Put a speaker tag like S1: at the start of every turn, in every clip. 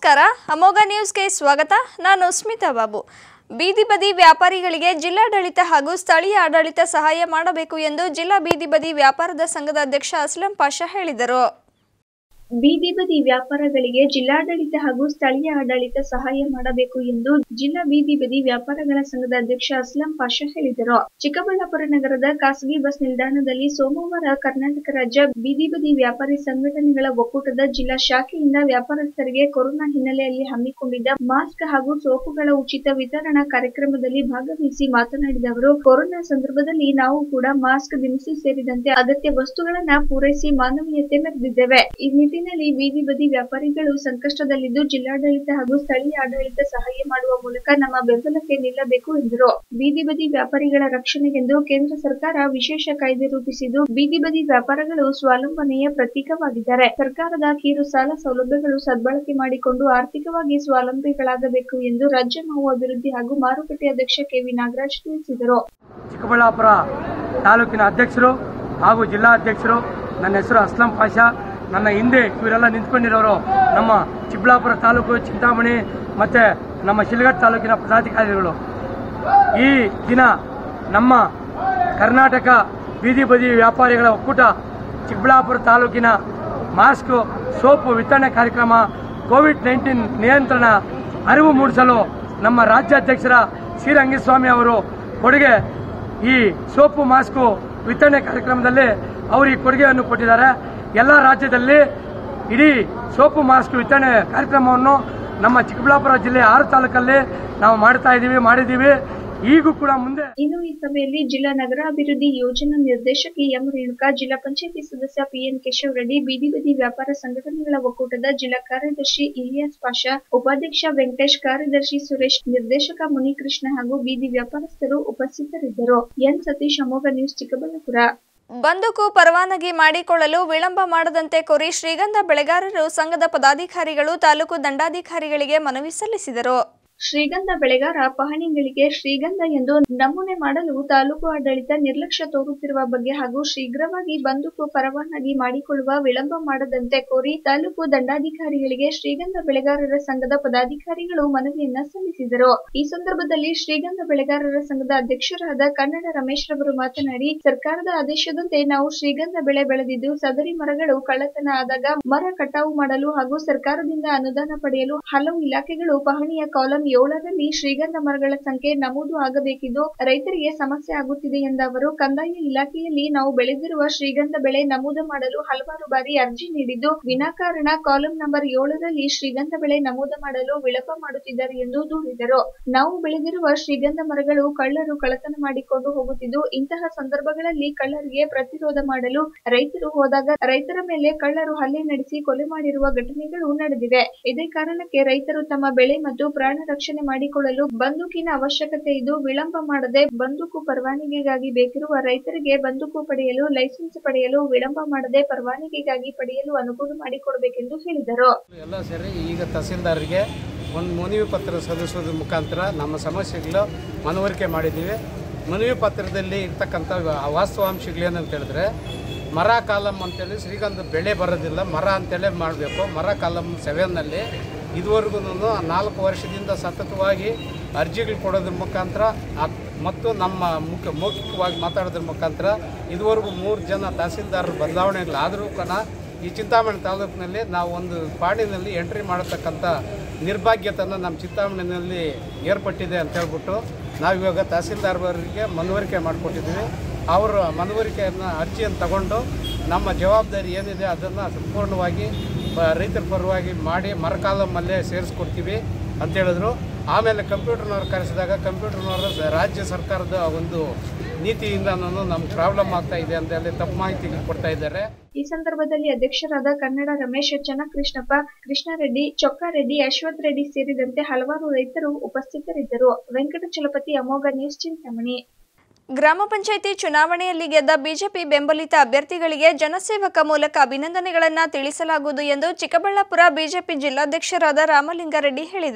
S1: ನಮಸ್ಕಾರ ಅಮೋಘ ನ್ಯೂಸ್ಗೆ ಸ್ವಾಗತ ನಾನು ಸ್ಮಿತಾ ಬಾಬು ಬೀದಿ ಬದಿ ವ್ಯಾಪಾರಿಗಳಿಗೆ ಜಿಲ್ಲಾಡಳಿತ ಹಾಗೂ ಸ್ಥಳೀಯ ಆಡಳಿತ ಸಹಾಯ ಮಾಡಬೇಕು ಎಂದು ಜಿಲ್ಲಾ ಬೀದಿ ಬದಿ ವ್ಯಾಪಾರದ ಸಂಘದ ಅಧ್ಯಕ್ಷ ಅಸ್ಲಂ ಪಾಷಾ ಹೇಳಿದರು
S2: ಬೀದಿ ಬದಿ ವ್ಯಾಪಾರಗಳಿಗೆ ಜಿಲ್ಲಾಡಳಿತ ಹಾಗೂ ಸ್ಥಳೀಯ ಆಡಳಿತ ಸಹಾಯ ಮಾಡಬೇಕು ಎಂದು ಜಿಲ್ಲಾ ಬೀದಿ ಬದಿ ವ್ಯಾಪಾರಗಳ ಸಂಘದ ಅಧ್ಯಕ್ಷ ಅಸ್ಲಂ ಪಾಷಾ ಹೇಳಿದರು ಚಿಕ್ಕಬಳ್ಳಾಪುರ ನಗರದ ಖಾಸಗಿ ಬಸ್ ನಿಲ್ದಾಣದಲ್ಲಿ ಸೋಮವಾರ ಕರ್ನಾಟಕ ರಾಜ್ಯ ಬೀದಿ ಬದಿ ವ್ಯಾಪಾರಿ ಸಂಘಟನೆಗಳ ಒಕ್ಕೂಟದ ಜಿಲ್ಲಾ ಶಾಖೆಯಿಂದ ವ್ಯಾಪಾರಸ್ಥರಿಗೆ ಕೊರೋನಾ ಹಿನ್ನೆಲೆಯಲ್ಲಿ ಹಮ್ಮಿಕೊಂಡಿದ್ದ ಮಾಸ್ಕ್ ಹಾಗೂ ಸೋಪುಗಳ ಉಚಿತ ವಿತರಣಾ ಕಾರ್ಯಕ್ರಮದಲ್ಲಿ ಭಾಗವಹಿಸಿ ಮಾತನಾಡಿದ ಅವರು ಕೊರೋನಾ ಸಂದರ್ಭದಲ್ಲಿ ನಾವು ಕೂಡ ಮಾಸ್ಕ್ ದಿನಸಿ ಸೇರಿದಂತೆ ಅಗತ್ಯ ವಸ್ತುಗಳನ್ನ ಪೂರೈಸಿ ಮಾನವೀಯತೆ ಮೆರೆದಿದ್ದೇವೆ ಈ ನಿಟ್ಟಿನಲ್ಲಿ ಬೀದಿ ಬದಿ ವ್ಯಾಪಾರಿಗಳು ಸಂಕಷ್ಟದಲ್ಲಿದ್ದು ಜಿಲ್ಲಾಡಳಿತ ಹಾಗೂ ಸ್ಥಳೀಯ ಆಡಳಿತ ಸಹಾಯ ಮಾಡುವ ಮೂಲಕ ನಮ್ಮ ಬೆಂಬಲಕ್ಕೆ ನಿಲ್ಲಬೇಕು ಎಂದರು ಬೀದಿ ಬದಿ ವ್ಯಾಪಾರಿಗಳ ರಕ್ಷಣೆಗೆಂದು ಕೇಂದ್ರ ಸರ್ಕಾರ ವಿಶೇಷ ಕಾಯ್ದೆ ರೂಪಿಸಿದ್ದು ಬೀದಿ ಬದಿ ವ್ಯಾಪಾರಗಳು ಸ್ವಾವಲಂಬನೆಯ ಪ್ರತೀಕವಾಗಿದ್ದಾರೆ ಸರ್ಕಾರದ ಕಿರು ಸಾಲ ಸೌಲಭ್ಯಗಳು ಸದ್ಬಳಕೆ ಮಾಡಿಕೊಂಡು ಆರ್ಥಿಕವಾಗಿ ಸ್ವಾವಲಂಬಿಗಳಾಗಬೇಕು ಎಂದು ರಾಜ್ಯ ಮಾವು ಅಭಿವೃದ್ಧಿ ಹಾಗೂ ಮಾರುಕಟ್ಟೆ ಅಧ್ಯಕ್ಷ ಕೆವಿ ನಾಗರಾಜ್ ತಿಳಿಸಿದರು
S3: ಚಿಕ್ಕಬಳ್ಳಾಪುರ ತಾಲೂಕಿನ ಅಧ್ಯಕ್ಷರು ಹಾಗೂ ಜಿಲ್ಲಾಧ್ಯಕ್ಷರು ನನ್ನ ಹೆಸರು ಅಸ್ಲಂ ಪಾಷಾ ನನ್ನ ಹಿಂದೆ ಇವರೆಲ್ಲ ನಿಂತ್ಕೊಂಡಿರೋರು ನಮ್ಮ ಚಿಕ್ಕಬಳ್ಳಾಪುರ ತಾಲೂಕು ಚಿಂತಾಮಣಿ ಮತ್ತು ನಮ್ಮ ಶಿಲ್ಘಟ್ಟ ತಾಲೂಕಿನ ಪದಾಧಿಕಾರಿಗಳು ಈ ದಿನ ನಮ್ಮ ಕರ್ನಾಟಕ ಬೀದಿ ಬದಿ ವ್ಯಾಪಾರಿಗಳ ಒಕ್ಕೂಟ ಚಿಕ್ಕಬಳ್ಳಾಪುರ ತಾಲೂಕಿನ ಮಾಸ್ಕ್ ಸೋಪು ವಿತರಣೆ ಕಾರ್ಯಕ್ರಮ ಕೋವಿಡ್ ನೈನ್ಟೀನ್ ನಿಯಂತ್ರಣ ಅರಿವು ಮೂಡಿಸಲು ನಮ್ಮ ರಾಜ್ಯಾಧ್ಯಕ್ಷರ ಸಿ ರಂಗಸ್ವಾಮಿ ಅವರು ಕೊಡುಗೆ ಈ ಸೋಪು ಮಾಸ್ಕು ವಿತರಣೆ ಕಾರ್ಯಕ್ರಮದಲ್ಲಿ ಅವರು ಈ ಕೊಡುಗೆಯನ್ನು ಕೊಟ್ಟಿದ್ದಾರೆ ಎಲ್ಲ ರಾಜ್ಯದಲ್ಲಿ ಇಡೀ ಸೋಪು ಮಾಸ್ಕ್ ವಿತರಣೆ ಕಾರ್ಯಕ್ರಮವನ್ನು ನಮ್ಮ ಚಿಕ್ಕಬಳ್ಳಾಪುರ ಜಿಲ್ಲೆ ಆರು ತಾಲೂಕಲ್ಲಿ ನಾವು ಮಾಡ್ತಾ ಇದ್ದೀವಿ ಮಾಡಿದ್ದೀವಿ ಈಗೂ ಕೂಡ ಮುಂದೆ
S2: ಇನ್ನು ಈ ಸಭೆಯಲ್ಲಿ ಜಿಲ್ಲಾ ನಗರಾಭಿವೃದ್ಧಿ ಯೋಜನಾ ನಿರ್ದೇಶಕಿ ಎಂ ರೇಣುಕಾ ಜಿಲ್ಲಾ ಪಂಚಾಯತಿ ಸದಸ್ಯ ಪಿಎನ್ ಕೇಶವ್ ರೆಡ್ಡಿ ಬೀದಿ ಬದಿ ವ್ಯಾಪಾರ ಸಂಘಟನೆಗಳ ಒಕ್ಕೂಟದ ಜಿಲ್ಲಾ ಕಾರ್ಯದರ್ಶಿ ಇಲಿಯಾಸ್ ಪಾಷಾ ಉಪಾಧ್ಯಕ್ಷ ವೆಂಕಟೇಶ್ ಕಾರ್ಯದರ್ಶಿ ಸುರೇಶ್ ನಿರ್ದೇಶಕ ಮುನಿಕೃಷ್ಣ ಹಾಗೂ ಬೀದಿ ವ್ಯಾಪಾರಸ್ಥರು ಉಪಸ್ಥಿತರಿದ್ದರು ಎನ್ ಸತೀಶ್ ಅಮೋಘ ನ್ಯೂಸ್ ಚಿಕ್ಕಬಳ್ಳಾಪುರ
S1: ಬಂದೂಕು ಪರವಾನಗಿ ಮಾಡಿಕೊಳ್ಳಲು ವಿಳಂಬ ಮಾಡದಂತೆ ಕೋರಿ ಶ್ರೀಗಂಧ ಬೆಳೆಗಾರರು ಸಂಘದ ಪದಾಧಿಕಾರಿಗಳು ತಾಲೂಕು ದಂಡಾಧಿಕಾರಿಗಳಿಗೆ ಮನವಿ ಸಲ್ಲಿಸಿದರು
S2: ಶ್ರೀಗಂಧ ಬೆಳೆಗಾರ ಪಹಣಿಗಳಿಗೆ ಶ್ರೀಗಂಧ ಎಂದು ನಮೂನೆ ಮಾಡಲು ತಾಲೂಕು ಆಡಳಿತ ನಿರ್ಲಕ್ಷ್ಯ ತೋರುತ್ತಿರುವ ಬಗ್ಗೆ ಹಾಗೂ ಶೀಘ್ರವಾಗಿ ಬಂದೂಕು ಪರವಾನಗಿ ಮಾಡಿಕೊಳ್ಳುವ ವಿಳಂಬ ಮಾಡದಂತೆ ಕೋರಿ ತಾಲೂಕು ದಂಡಾಧಿಕಾರಿಗಳಿಗೆ ಶ್ರೀಗಂಧ ಬೆಳೆಗಾರರ ಸಂಘದ ಪದಾಧಿಕಾರಿಗಳು ಮನವಿಯನ್ನ ಸಲ್ಲಿಸಿದರು ಈ ಸಂದರ್ಭದಲ್ಲಿ ಶ್ರೀಗಂಧ ಬೆಳೆಗಾರರ ಸಂಘದ ಅಧ್ಯಕ್ಷರಾದ ಕನ್ನಡ ರಮೇಶ್ ರವರು ಮಾತನಾಡಿ ಸರ್ಕಾರದ ಆದೇಶದಂತೆ ನಾವು ಶ್ರೀಗಂಧ ಬೆಳೆ ಬೆಳೆದಿದ್ದು ಸದರಿ ಮರಗಳು ಕಳ್ಳತನ ಆದಾಗ ಮರ ಕಟಾವು ಮಾಡಲು ಹಾಗೂ ಸರ್ಕಾರದಿಂದ ಅನುದಾನ ಪಡೆಯಲು ಹಲವು ಇಲಾಖೆಗಳು ಪಹಣಿಯ ಕಾಲಂ ಏಳರಲ್ಲಿ ಶ್ರೀಗಂಧ ಮರಗಳ ಸಂಖ್ಯೆ ನಮೂದು ಆಗಬೇಕಿದ್ದು ರೈತರಿಗೆ ಸಮಸ್ಯೆ ಆಗುತ್ತಿದೆ ಎಂದ ಅವರು ಕಂದಾಯ ಇಲಾಖೆಯಲ್ಲಿ ನಾವು ಬೆಳೆದಿರುವ ಶ್ರೀಗಂಧ ಬೆಳೆ ನಮೂದು ಮಾಡಲು ಹಲವಾರು ಬಾರಿ ಅರ್ಜಿ ನೀಡಿದ್ದು ವಿನಾಕಾರಣ ಕಾಲಂ ನಂಬರ್ ಏಳರಲ್ಲಿ ಶ್ರೀಗಂಧ ಬೆಳೆ ನಮೂದು ಮಾಡಲು ವಿಳಂಬ ಮಾಡುತ್ತಿದ್ದಾರೆ ಎಂದು ದೂರಿದರು ನಾವು ಬೆಳೆದಿರುವ ಶ್ರೀಗಂಧ ಮರಗಳು ಕಳ್ಳರು ಕಳ್ಳತನ ಮಾಡಿಕೊಂಡು ಹೋಗುತ್ತಿದ್ದು ಇಂತಹ ಸಂದರ್ಭಗಳಲ್ಲಿ ಕಳ್ಳರಿಗೆ ಪ್ರತಿರೋಧ ಮಾಡಲು ರೈತರು ಹೋದಾಗ ರೈತರ ಮೇಲೆ ಕಳ್ಳರು ಹಲ್ಲೆ ನಡೆಸಿ ಕೊಲೆ ಮಾಡಿರುವ ಘಟನೆಗಳು ನಡೆದಿವೆ ಇದೇ ಕಾರಣಕ್ಕೆ ರೈತರು ತಮ್ಮ ಬೆಳೆ ಮತ್ತು ಪ್ರಾಣ ರಕ್ಷಣೆ ಮಾಡಿಕೊಳ್ಳಲು ಬಂದೂಕಿನ ಅವಶ್ಯಕತೆ ಇದ್ದು ವಿಳಂಬ ಮಾಡದೆ ಬಂದೂಕು ಪರವಾನಗಿಗಾಗಿ ಬೇಕಿರುವ ರೈತರಿಗೆ ಬಂದೂಕು ಪಡೆಯಲು ಲೈಸೆನ್ಸ್ ಪಡೆಯಲು ವಿಳಂಬ ಮಾಡದೆ ಪರವಾನಗಿಗಾಗಿ ಪಡೆಯಲು ಅನುಕೂಲ ಮಾಡಿಕೊಡಬೇಕೆಂದು ಹೇಳಿದರು
S4: ಎಲ್ಲ ಸೇರಿ ಈಗ ತಹಸೀಲ್ದಾರ್ಗೆ ಒಂದು ಮನವಿ ಪತ್ರ ಸಲ್ಲಿಸೋದ್ರ ಮುಖಾಂತರ ನಮ್ಮ ಸಮಸ್ಯೆಗಳು ಮನವರಿಕೆ ಮಾಡಿದ್ದೀವಿ ಮನವಿ ಪತ್ರದಲ್ಲಿ ಇರ್ತಕ್ಕಂಥ ವಾಸ್ತವಾಂಶಗಳೇನಂತ ಹೇಳಿದ್ರೆ ಮರ ಕಾಲಮ್ ಅಂತೇಳಿ ಶ್ರೀಗಂಧ ಬೆಳೆ ಬರೋದಿಲ್ಲ ಮರ ಅಂತೇಳಿ ಮಾಡಬೇಕು ಮರ ಕಾಲಮ್ ಸೆವೆನ್ನಲ್ಲಿ ಇದುವರೆಗೂ ನಾಲ್ಕು ವರ್ಷದಿಂದ ಸತತವಾಗಿ ಅರ್ಜಿಗಳು ಕೊಡೋದ್ರ ಮುಖಾಂತರ ಅಕ್- ಮತ್ತು ನಮ್ಮ ಮುಖ್ಯ ಮೌಖಿಕವಾಗಿ ಮಾತಾಡೋದ್ರ ಮುಖಾಂತರ ಇದುವರೆಗೂ ಮೂರು ಜನ ತಹಸೀಲ್ದಾರರು ಬದಲಾವಣೆಗಳಾದರೂ ಕಣ ಈ ಚಿಂತಾಮಣಿ ತಾಲೂಕಿನಲ್ಲಿ ನಾವು ಒಂದು ಪಾಡಿನಲ್ಲಿ ಎಂಟ್ರಿ ಮಾಡತಕ್ಕಂಥ ನಿರ್ಭಾಗ್ಯತನ ನಮ್ಮ ಚಿಂತಾಮಣಿನಲ್ಲಿ ಏರ್ಪಟ್ಟಿದೆ ಅಂತ ಹೇಳ್ಬಿಟ್ಟು ನಾವಿವಾಗ ತಹಸೀಲ್ದಾರ್ವರಿಗೆ ಮನವರಿಕೆ ಮಾಡಿಕೊಟ್ಟಿದ್ದೀವಿ ಅವರು ಮನವರಿಕೆಯನ್ನು ಅರ್ಜಿಯನ್ನು ತಗೊಂಡು ನಮ್ಮ ಜವಾಬ್ದಾರಿ ಏನಿದೆ ಅದನ್ನು ಸಂಪೂರ್ಣವಾಗಿ ಬ- ರೈತರ ಪರವಾಗಿ ಮಾಡಿ ಮರಕಾಲಮಲ್ಲೇ ಸೇರಿಸ್ಕೊಡ್ತೀವಿ ಅಂತ ಹೇಳಿದ್ರು ಆಮೇಲೆ ಕಂಪ್ಯೂಟರ್ನವ್ರು ಕರೆಸಿದಾಗ ಕಂಪ್ಯೂಟರ್ನವರು ಸ- ರಾಜ್ಯ ಸರ್ಕಾರದ ಒಂದು ನೀತಿಯಿಂದ ನಮ್ಗೆ ಪ್ರಾಬ್ಲಮ್ ಆಗ್ತಾ ಇದೆ ಅಂತ ಹೇಳಿ ತಪ್ಪು ಮಾಹಿತಿ ಕೊಡ್ತಾ ಇದ್ದಾರೆ
S2: ಈ ಸಂದರ್ಭದಲ್ಲಿ ಅಧ್ಯಕ್ಷರಾದ ಕನ್ನಡ ರಮೇಶ್ ಚನ್ನಕೃಷ್ಣಪ್ಪ ಕೃಷ್ಣಾರೆಡ್ಡಿ ಚೊಕ್ಕಾರೆಡ್ಡಿ ಅಶ್ವಥ್ ರೆಡ್ಡಿ ಸೇರಿದಂತೆ ಹಲವಾರು ರೈತರು ಉಪಸ್ಥಿತರಿದ್ದರು ವೆಂಕಟಚಲಪತಿ ಅಮೋಘ ನ್ಯೂಸ್ ಚಿಂತಾಮಣಿ
S1: ಗ್ರಾಮ ಪಂಚಾಯಿತಿ ಚುನಾವಣೆಯಲ್ಲಿ ಗೆದ್ದ ಬಿಜೆಪಿ ಬೆಂಬಲಿತ ಅಭ್ಯರ್ಥಿಗಳಿಗೆ ಜನಸೇವಕ ಮೂಲಕ ಅಭಿನಂದನೆಗಳನ್ನು ತಿಳಿಸಲಾಗುವುದು ಎಂದು ಚಿಕ್ಕಬಳ್ಳಾಪುರ ಬಿಜೆಪಿ ಜಿಲ್ಲಾಧ್ಯಕ್ಷರಾದ ರಾಮಲಿಂಗಾರೆಡ್ಡಿ ಹೇಳಿದರು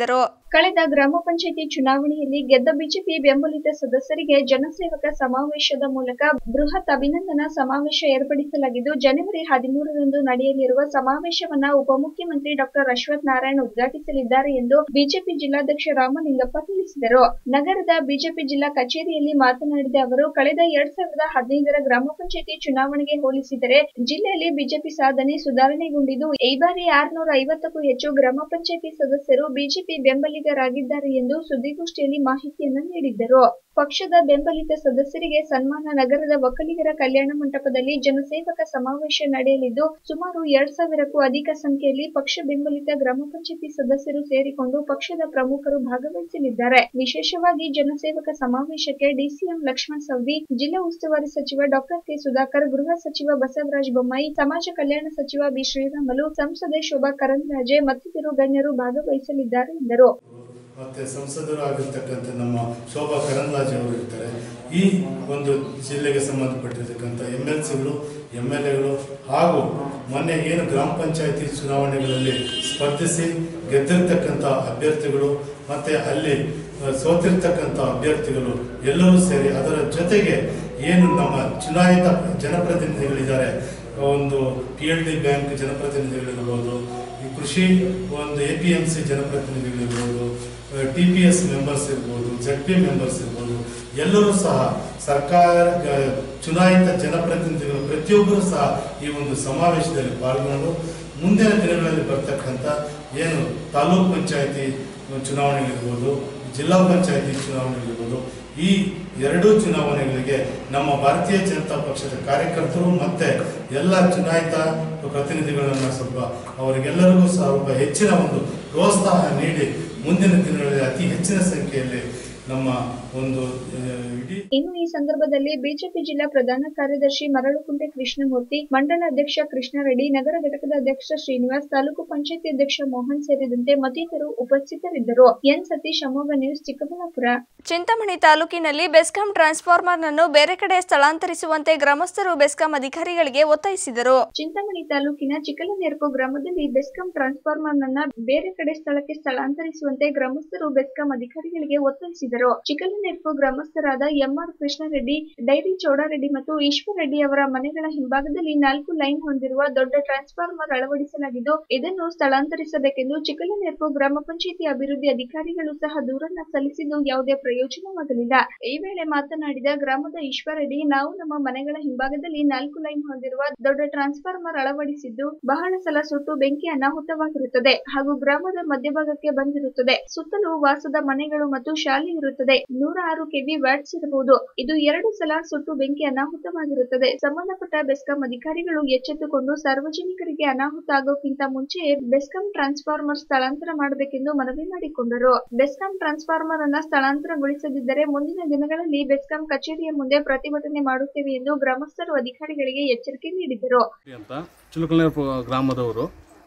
S2: ಕಳೆದ ಗ್ರಾಮ ಪಂಚಾಯಿತಿ ಚುನಾವಣೆಯಲ್ಲಿ ಗೆದ್ದ ಬಿಜೆಪಿ ಬೆಂಬಲಿತ ಸದಸ್ಯರಿಗೆ ಜನಸೇವಕ ಸಮಾವೇಶದ ಮೂಲಕ ಬೃಹತ್ ಅಭಿನಂದನಾ ಸಮಾವೇಶ ಏರ್ಪಡಿಸಲಾಗಿದ್ದು ಜನವರಿ ಹದಿಮೂರರಂದು ನಡೆಯಲಿರುವ ಸಮಾವೇಶವನ್ನ ಉಪಮುಖ್ಯಮಂತ್ರಿ ಡಾಕ್ಟರ್ ಅಶ್ವಥ್ ನಾರಾಯಣ್ ಉದ್ಘಾಟಿಸಲಿದ್ದಾರೆ ಎಂದು ಬಿಜೆಪಿ ಜಿಲ್ಲಾಧ್ಯಕ್ಷ ರಾಮಲಿಂಗಪ್ಪ ತಿಳಿಸಿದರು ನಗರದ ಬಿಜೆಪಿ ಜಿಲ್ಲಾ ಕಚೇರಿಯಲ್ಲಿ ಮಾತನಾಡಿದ ಅವರು ಕಳೆದ ಎರಡ್ ಸಾವಿರದ ಹದಿನೈದರ ಗ್ರಾಮ ಪಂಚಾಯಿತಿ ಚುನಾವಣೆಗೆ ಹೋಲಿಸಿದರೆ ಜಿಲ್ಲೆಯಲ್ಲಿ ಬಿಜೆಪಿ ಸಾಧನೆ ಸುಧಾರಣೆಗೊಂಡಿದ್ದು ಈ ಬಾರಿ ಆರ್ನೂರ ಐವತ್ತಕ್ಕೂ ಹೆಚ್ಚು ಗ್ರಾಮ ಪಂಚಾಯಿತಿ ಸದಸ್ಯರು ಬಿಜೆಪಿ ಬೆಂಬಲಿಗರಾಗಿದ್ದಾರೆ ಎಂದು ಸುದ್ದಿಗೋಷ್ಠಿಯಲ್ಲಿ ಮಾಹಿತಿಯನ್ನು ನೀಡಿದ್ದರು ಪಕ್ಷದ ಬೆಂಬಲಿತ ಸದಸ್ಯರಿಗೆ ಸನ್ಮಾನ ನಗರದ ಒಕ್ಕಲಿಗರ ಕಲ್ಯಾಣ ಮಂಟಪದಲ್ಲಿ ಜನಸೇವಕ ಸಮಾವೇಶ ನಡೆಯಲಿದ್ದು ಸುಮಾರು ಎರಡ್ ಸಾವಿರಕ್ಕೂ ಅಧಿಕ ಸಂಖ್ಯೆಯಲ್ಲಿ ಪಕ್ಷ ಬೆಂಬಲಿತ ಗ್ರಾಮ ಪಂಚಾಯಿತಿ ಸದಸ್ಯರು ಸೇರಿಕೊಂಡು ಪಕ್ಷದ ಪ್ರಮುಖರು ಭಾಗವಹಿಸಲಿದ್ದಾರೆ ವಿಶೇಷವಾಗಿ ಜನಸೇವಕ ಸಮಾವೇಶಕ್ಕೆ ಡಿಸಿಎಂ ಲಕ್ಷ್ಮಣ ಸವದಿ ಜಿಲ್ಲಾ ಉಸ್ತುವಾರಿ ಸಚಿವ ಡಾಕ್ಟರ್ ಕೆ ಸುಧಾಕರ್ ಗೃಹ ಸಚಿವ ಬಸವರಾಜ ಬೊಮ್ಮಾಯಿ ಸಮಾಜ ಕಲ್ಯಾಣ ಸಚಿವ ಬಿ ಶ್ರೀರಾಮುಲು ಸಂಸದೆ ಶೋಭಾ ಕರಂದ್ಲಾಜೆ ಮತ್ತಿತರರು ಗಣ್ಯರು ಭಾಗವಹಿಸಲಿದ್ದಾರೆ ಎಂದರು
S5: ಮತ್ತು ಸಂಸದರು ಆಗಿರ್ತಕ್ಕಂಥ ನಮ್ಮ ಶೋಭಾ ಕರಂದ್ಲಾಜೆ ಅವರು ಇರ್ತಾರೆ ಈ ಒಂದು ಜಿಲ್ಲೆಗೆ ಸಂಬಂಧಪಟ್ಟಿರ್ತಕ್ಕಂಥ ಎಮ್ ಎಲ್ ಸಿಗಳು ಎಮ್ ಎಲ್ ಎಗಳು ಹಾಗೂ ಮೊನ್ನೆ ಏನು ಗ್ರಾಮ ಪಂಚಾಯತಿ ಚುನಾವಣೆಗಳಲ್ಲಿ ಸ್ಪರ್ಧಿಸಿ ಗೆದ್ದಿರ್ತಕ್ಕಂಥ ಅಭ್ಯರ್ಥಿಗಳು ಮತ್ತು ಅಲ್ಲಿ ಅಹ್, ಸೋತಿರ್ತಕ್ಕಂಥ ಅಭ್ಯರ್ಥಿಗಳು ಎಲ್ಲರೂ ಸೇರಿ ಅದರ ಜೊತೆಗೆ ಏನು ನಮ್ಮ ಚುನಾಯಿತ ಜನಪ್ರತಿನಿಧಿಗಳಿದ್ದಾರೆ ಒಂದು ಪಿ ಎಲ್ ಡಿ ಬ್ಯಾಂಕ್ ಜನಪ್ರತಿನಿಧಿಗಳಿರ್ಬೋದು ಈ ಕೃಷಿ ಒಂದು ಎ ಪಿ ಎಂ ಸಿ ಜನಪ್ರತಿನಿಧಿಗಳಿರ್ಬೋದು ಟಿ ಪಿ ಎಸ್ ಮೆಂಬರ್ಸ್ ಇರ್ಬೋದು ಜೆಡ್ ಪಿ ಮೆಂಬರ್ಸ್ ಇರ್ಬೋದು ಎಲ್ಲರೂ ಸಹ ಸರ್ಕಾರ ಗ- ಚುನಾಯಿತ ಜನಪ್ರತಿನಿಧಿಗಳು ಪ್ರತಿಯೊಬ್ಬರು ಸಹ ಈ ಒಂದು ಸಮಾವೇಶದಲ್ಲಿ ಪಾಲ್ಗೊಂಡು ಮುಂದಿನ ದಿನಗಳಲ್ಲಿ ಬರ್ತಕ್ಕಂಥ ಏನು ತಾಲೂಕ್ ಪಂಚಾಯತಿ ಚುನಾವಣೆಗಳಿರ್ಬೋದು ಜಿಲ್ಲಾ ಪಂಚಾಯತಿ ಚುನಾವಣೆಗಳಿರ್ಬೋದು ಈ ಎರಡೂ ಚುನಾವಣೆಗಳಿಗೆ ನಮ್ಮ ಭಾರತೀಯ ಜನತಾ ಪಕ್ಷದ ಕಾರ್ಯಕರ್ತರು ಮತ್ತೆ ಎಲ್ಲ ಚುನಾಯಿತ ಪ್ರತಿನಿಧಿಗಳನ್ನ ಸ್ವಲ್ಪ ಅವರಿಗೆಲ್ಲರಿಗೂ ಸಹ ಒಬ್ಬ ಹೆಚ್ಚಿನ ಒಂದು ಪ್ರೋತ್ಸಾಹ ನೀಡಿ ಮುಂದಿನ ದಿನಗಳಲ್ಲಿ ಅತಿ ಹೆಚ್ಚಿನ ಸಂಖ್ಯೆಯಲ್ಲಿ ನಮ್ಮ ಒಂದು ಆ, ಇಡೀ
S2: ಇನ್ನು ಈ ಸಂದರ್ಭದಲ್ಲಿ ಬಿಜೆಪಿ ಜಿಲ್ಲಾ ಪ್ರಧಾನ ಕಾರ್ಯದರ್ಶಿ ಮರಳುಕುಂಟೆ ಕೃಷ್ಣಮೂರ್ತಿ ಮಂಡಲ ಅಧ್ಯಕ್ಷ ಕೃಷ್ಣರೆಡ್ಡಿ ನಗರ ಘಟಕದ ಅಧ್ಯಕ್ಷ ಶ್ರೀನಿವಾಸ್ ತಾಲೂಕು ಪಂಚಾಯತಿ ಅಧ್ಯಕ್ಷ ಮೋಹನ್ ಸೇರಿದಂತೆ ಮತ್ತಿತರರು ಉಪಸ್ಥಿತರಿದ್ದರು ಎನ್ ಸತೀಶ್ ಅಮೋಘ ನ್ಯೂಸ್ ಚಿಕ್ಕಬಳ್ಳಾಪುರ
S1: ಚಿಂತಾಮಣಿ ತಾಲೂಕಿನಲ್ಲಿ ಬೆಸ್ಕಾಂ ಟ್ರಾನ್ಸ್ಫಾರ್ಮರ್ನನ್ನು ಬೇರೆ ಕಡೆ ಸ್ಥಳಾಂತರಿಸುವಂತೆ ಗ್ರಾಮಸ್ಥರು ಬೆಸ್ಕಾಂ ಅಧಿಕಾರಿಗಳಿಗೆ ಒತ್ತಾಯಿಸಿದರು
S2: ಚಿಂತಾಮಣಿ ತಾಲೂಕಿನ ಚಿಕ್ಕಲನೇರ್ಪು ಗ್ರಾಮದಲ್ಲಿ ಬೆಸ್ಕಾಂ ಟ್ರಾನ್ಸ್ಫಾರ್ಮರ್ ನನ್ನ ಬೇರೆ ಕಡೆ ಸ್ಥಳಕ್ಕೆ ಸ್ಥಳಾಂತರಿಸುವಂತೆ ಗ್ರಾಮಸ್ಥರು ಬೆಸ್ಕಾಂ ಅಧಿಕಾರಿಗಳಿಗೆ ಒತ್ತಾಯಿಸಿದರು ಚಿಕ್ಕಲನೇರ್ಪು ಗ್ರಾಮಸ್ಥರಾದ ಎಂಆರ್ ಕೃಷ್ಣರೆಡ್ಡಿ ಡೈರಿ ಚೌಡಾರೆಡ್ಡಿ ಮತ್ತು ಈಶ್ವರ್ ರೆಡ್ಡಿ ಅವರ ಮನೆಗಳ ಹಿಂಭಾಗದಲ್ಲಿ ನಾಲ್ಕು ಲೈನ್ ಹೊಂದಿರುವ ದೊಡ್ಡ ಟ್ರಾನ್ಸ್ಫಾರ್ಮರ್ ಅಳವಡಿಸಲಾಗಿದ್ದು ಇದನ್ನು ಸ್ಥಳಾಂತರಿಸಬೇಕೆಂದು ಚಿಕ್ಕಲನೇರ್ಪು ಗ್ರಾಮ ಪಂಚಾಯಿತಿ ಅಭಿವೃದ್ಧಿ ಅಧಿಕಾರಿಗಳು ಸಹ ದೂರನ್ನ ಸಲ್ಲಿಸಿದ್ದು ಯಾವುದೇ ಪ್ರಯೋಜನವಾಗಲಿಲ್ಲ ಈ ವೇಳೆ ಮಾತನಾಡಿದ ಗ್ರಾಮದ ಈಶ್ವರ್ ರೆಡ್ಡಿ ನಾವು ನಮ್ಮ ಮನೆಗಳ ಹಿಂಭಾಗದಲ್ಲಿ ನಾಲ್ಕು ಲೈನ್ ಹೊಂದಿರುವ ದೊಡ್ಡ ಟ್ರಾನ್ಸ್ಫಾರ್ಮರ್ ಅಳವಡಿಸಿದ್ದು ಬಹಳ ಸಲ ಸುಟ್ಟು ಬೆಂಕಿ ಅನಾಹುತವಾಗಿರುತ್ತದೆ ಹಾಗೂ ಗ್ರಾಮದ ಮಧ್ಯಭಾಗಕ್ಕೆ ಬಂದಿರುತ್ತದೆ ಸುತ್ತಲೂ ವಾಸದ ಮನೆಗಳು ಮತ್ತು ಶಾಲೆ ಇರುತ್ತದೆ ನೂರ ಆರು ಕೆವಿ ವ್ಯಾಟ್ಸ್ ಇರಬಹುದು ಇದು ಎರಡು ಸಲ ಸುಟ್ಟು ಬೆಂಕಿ ಅನಾಹುತವಾಗಿರುತ್ತದೆ ಸಂಬಂಧಪಟ್ಟ ಬೆಸ್ಕಾಂ ಅಧಿಕಾರಿಗಳು ಎಚ್ಚೆತ್ತುಕೊಂಡು ಸಾರ್ವಜನಿಕರಿಗೆ ಅನಾಹುತ ಆಗೋಕ್ಕಿಂತ ಮುಂಚೆ ಬೆಸ್ಕಾಂ ಟ್ರಾನ್ಸ್ಫಾರ್ಮರ್ ಸ್ಥಳಾಂತರ ಮಾಡಬೇಕೆಂದು ಮನವಿ ಮಾಡಿಕೊಂಡರು ಬೆಸ್ಕಾಂ ಟ್ರಾನ್ಸ್ಫಾರ್ಮರ್ ಅನ್ನ ಸ್ಥಳಾಂತರಗೊಳಿಸದಿದ್ದರೆ ಮುಂದಿನ ದಿನಗಳಲ್ಲಿ ಬೆಸ್ಕಾಂ ಕಚೇರಿಯ ಮುಂದೆ ಪ್ರತಿಭಟನೆ ಮಾಡುತ್ತೇವೆ ಎಂದು ಗ್ರಾಮಸ್ಥರು ಅಧಿಕಾರಿಗಳಿಗೆ ಎಚ್ಚರಿಕೆ ನೀಡಿದರು
S6: ಅಂತ ಚಿಲಕಲ್ನೇರ ಗ್ರಾಮದವರು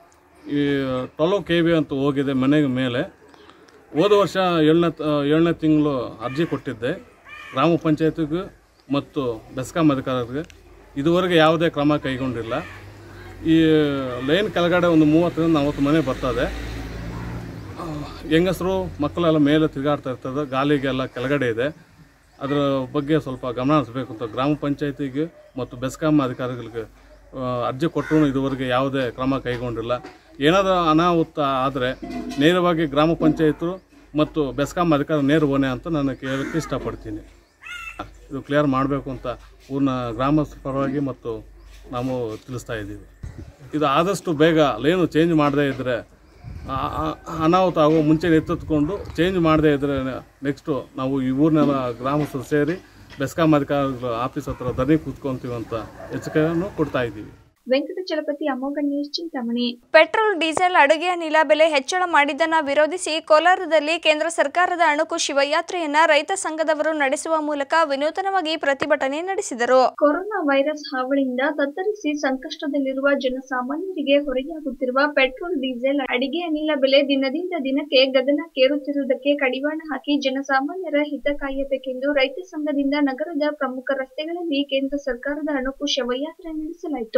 S6: ಈ ಟೊಲೋ ಕೆ ವಿ ಅಂತ ಹೋಗಿದೆ ಮನೆಗೆ ಮೇಲೆ ಹೋದ ವರ್ಷ ಏಳನೇ ಏಳನೇ ತಿಂಗಳು ಅರ್ಜಿ ಕೊಟ್ಟಿದ್ದೆ ಗ್ರಾಮ ಪಂಚಾಯತಿಗೂ ಮತ್ತು ಬೆಸ್ಕಾಂ ಅಧಿಕಾರಿಗೆ ಇದುವರೆಗೆ ಯಾವುದೇ ಕ್ರಮ ಕೈಗೊಂಡಿಲ್ಲ ಈ ಲೈನ್ ಕೆಳಗಡೆ ಒಂದು ಮೂವತ್ತರಿಂದ ನಲವತ್ತು ಮನೆ ಬರ್ತದೆ ಆ, ಹೆಂಗಸರು ಮಕ್ಕಳೆಲ್ಲ ಮೇಲೆ ತಿರುಗಾಡ್ತಾ ಇರ್ತದೆ ಗಾಲಿಗೆಲ್ಲ ಕೆಳಗಡೆ ಇದೆ ಅದರ ಬಗ್ಗೆ ಸ್ವಲ್ಪ ಗಮನ ಹರಿಸ್ಬೇಕು ಅಂತ ಗ್ರಾಮ ಪಂಚಾಯತಿಗೆ ಮತ್ತು ಬೆಸ್ಕಾಂ ಅಧಿಕಾರಿಗಳಿಗೆ ಆ, ಅರ್ಜಿ ಕೊಟ್ಟರು ಇದುವರೆಗೆ ಯಾವುದೇ ಕ್ರಮ ಕೈಗೊಂಡಿಲ್ಲ ಏನಾದರೂ ಅನಾಹುತ ಆದರೆ ನೇರವಾಗಿ ಗ್ರಾಮ ಪಂಚಾಯತರು ಮತ್ತು ಬೆಸ್ಕಾಂ ಅಧಿಕಾರಿ ನೇರ ಹೊಣೆ ಅಂತ ನಾನು ಕೇಳೋಕ್ಕೆ ಇಷ್ಟಪಡ್ತೀನಿ ಇದು ಕ್ಲಿಯರ್ ಮಾಡಬೇಕು ಅಂತ ಊರಿನ ಗ್ರಾಮಸ್ಥರ ಪರವಾಗಿ ಮತ್ತು ನಾವು ತಿಳಿಸ್ತಾ ಇದ್ದೀವಿ ಇದು ಆದಷ್ಟು ಬೇಗ ಲೇನು ಚೇಂಜ್ ಮಾಡದೇ ಇದ್ದರೆ ಆ- ಆ- ಅನಾಹುತ ಆಗೋ ಮುಂಚೆ ಎತ್ತೆತ್ಕೊಂಡು ಚೇಂಜ್ ಮಾಡದೇ ಇದ್ದರೆ ನೆಕ್ಸ್ಟು ನಾವು ಈ ಊರಿನೆಲ್ಲ ಗ್ರಾಮಸ್ಥರು ಸೇರಿ ಬೆಸ್ಕಾಂ ಅಧಿಕಾರಿಗಳ ಆಫೀಸ್ ಹತ್ರ ಧರಣಿ ಕೂತ್ಕೊಂತೀವಿ ಅಂತ ಎಚ್ಚರಿಕೆಯನ್ನು ಕೊಡ್ತಾ ಇದ್ದೀವಿ
S2: ವೆಂಕಟಚಲಪತಿ ಅಮೋಘ ನ್ಯೂಸ್ ಚಿಂತಾಮಣಿ
S1: ಪೆಟ್ರೋಲ್ ಡೀಸೆಲ್ ಅಡುಗೆ ಅನಿಲ ಬೆಲೆ ಹೆಚ್ಚಳ ಮಾಡಿದ್ದನ್ನ ವಿರೋಧಿಸಿ ಕೋಲಾರದಲ್ಲಿ ಕೇಂದ್ರ ಸರ್ಕಾರದ ಅಣುಕು ಶಿವಯಾತ್ರೆಯನ್ನ ರೈತ ಸಂಘದವರು ನಡೆಸುವ ಮೂಲಕ ವಿನೂತನವಾಗಿ ಪ್ರತಿಭಟನೆ ನಡೆಸಿದರು
S2: ಕೊರೋನಾ ವೈರಸ್ ಹಾವಳಿಯಿಂದ ತತ್ತರಿಸಿ ಸಂಕಷ್ಟದಲ್ಲಿರುವ ಜನಸಾಮಾನ್ಯರಿಗೆ ಹೊರೆಯಾಗುತ್ತಿರುವ ಪೆಟ್ರೋಲ್ ಡೀಸೆಲ್ ಅಡಿಗೆ ಅನಿಲ ಬೆಲೆ ದಿನದಿಂದ ದಿನಕ್ಕೆ ಗಗನಕ್ಕೇರುತ್ತಿರುವುದಕ್ಕೆ ಕಡಿವಾಣ ಹಾಕಿ ಜನಸಾಮಾನ್ಯರ ಹಿತ ಕಾಯಬೇಕೆಂದು ರೈತ ಸಂಘದಿಂದ ನಗರದ ಪ್ರಮುಖ ರಸ್ತೆಗಳಲ್ಲಿ ಕೇಂದ್ರ ಸರ್ಕಾರದ ಅಣುಕು ಶವಯಾತ್ರೆ ನಡೆಸಲಾಯಿತು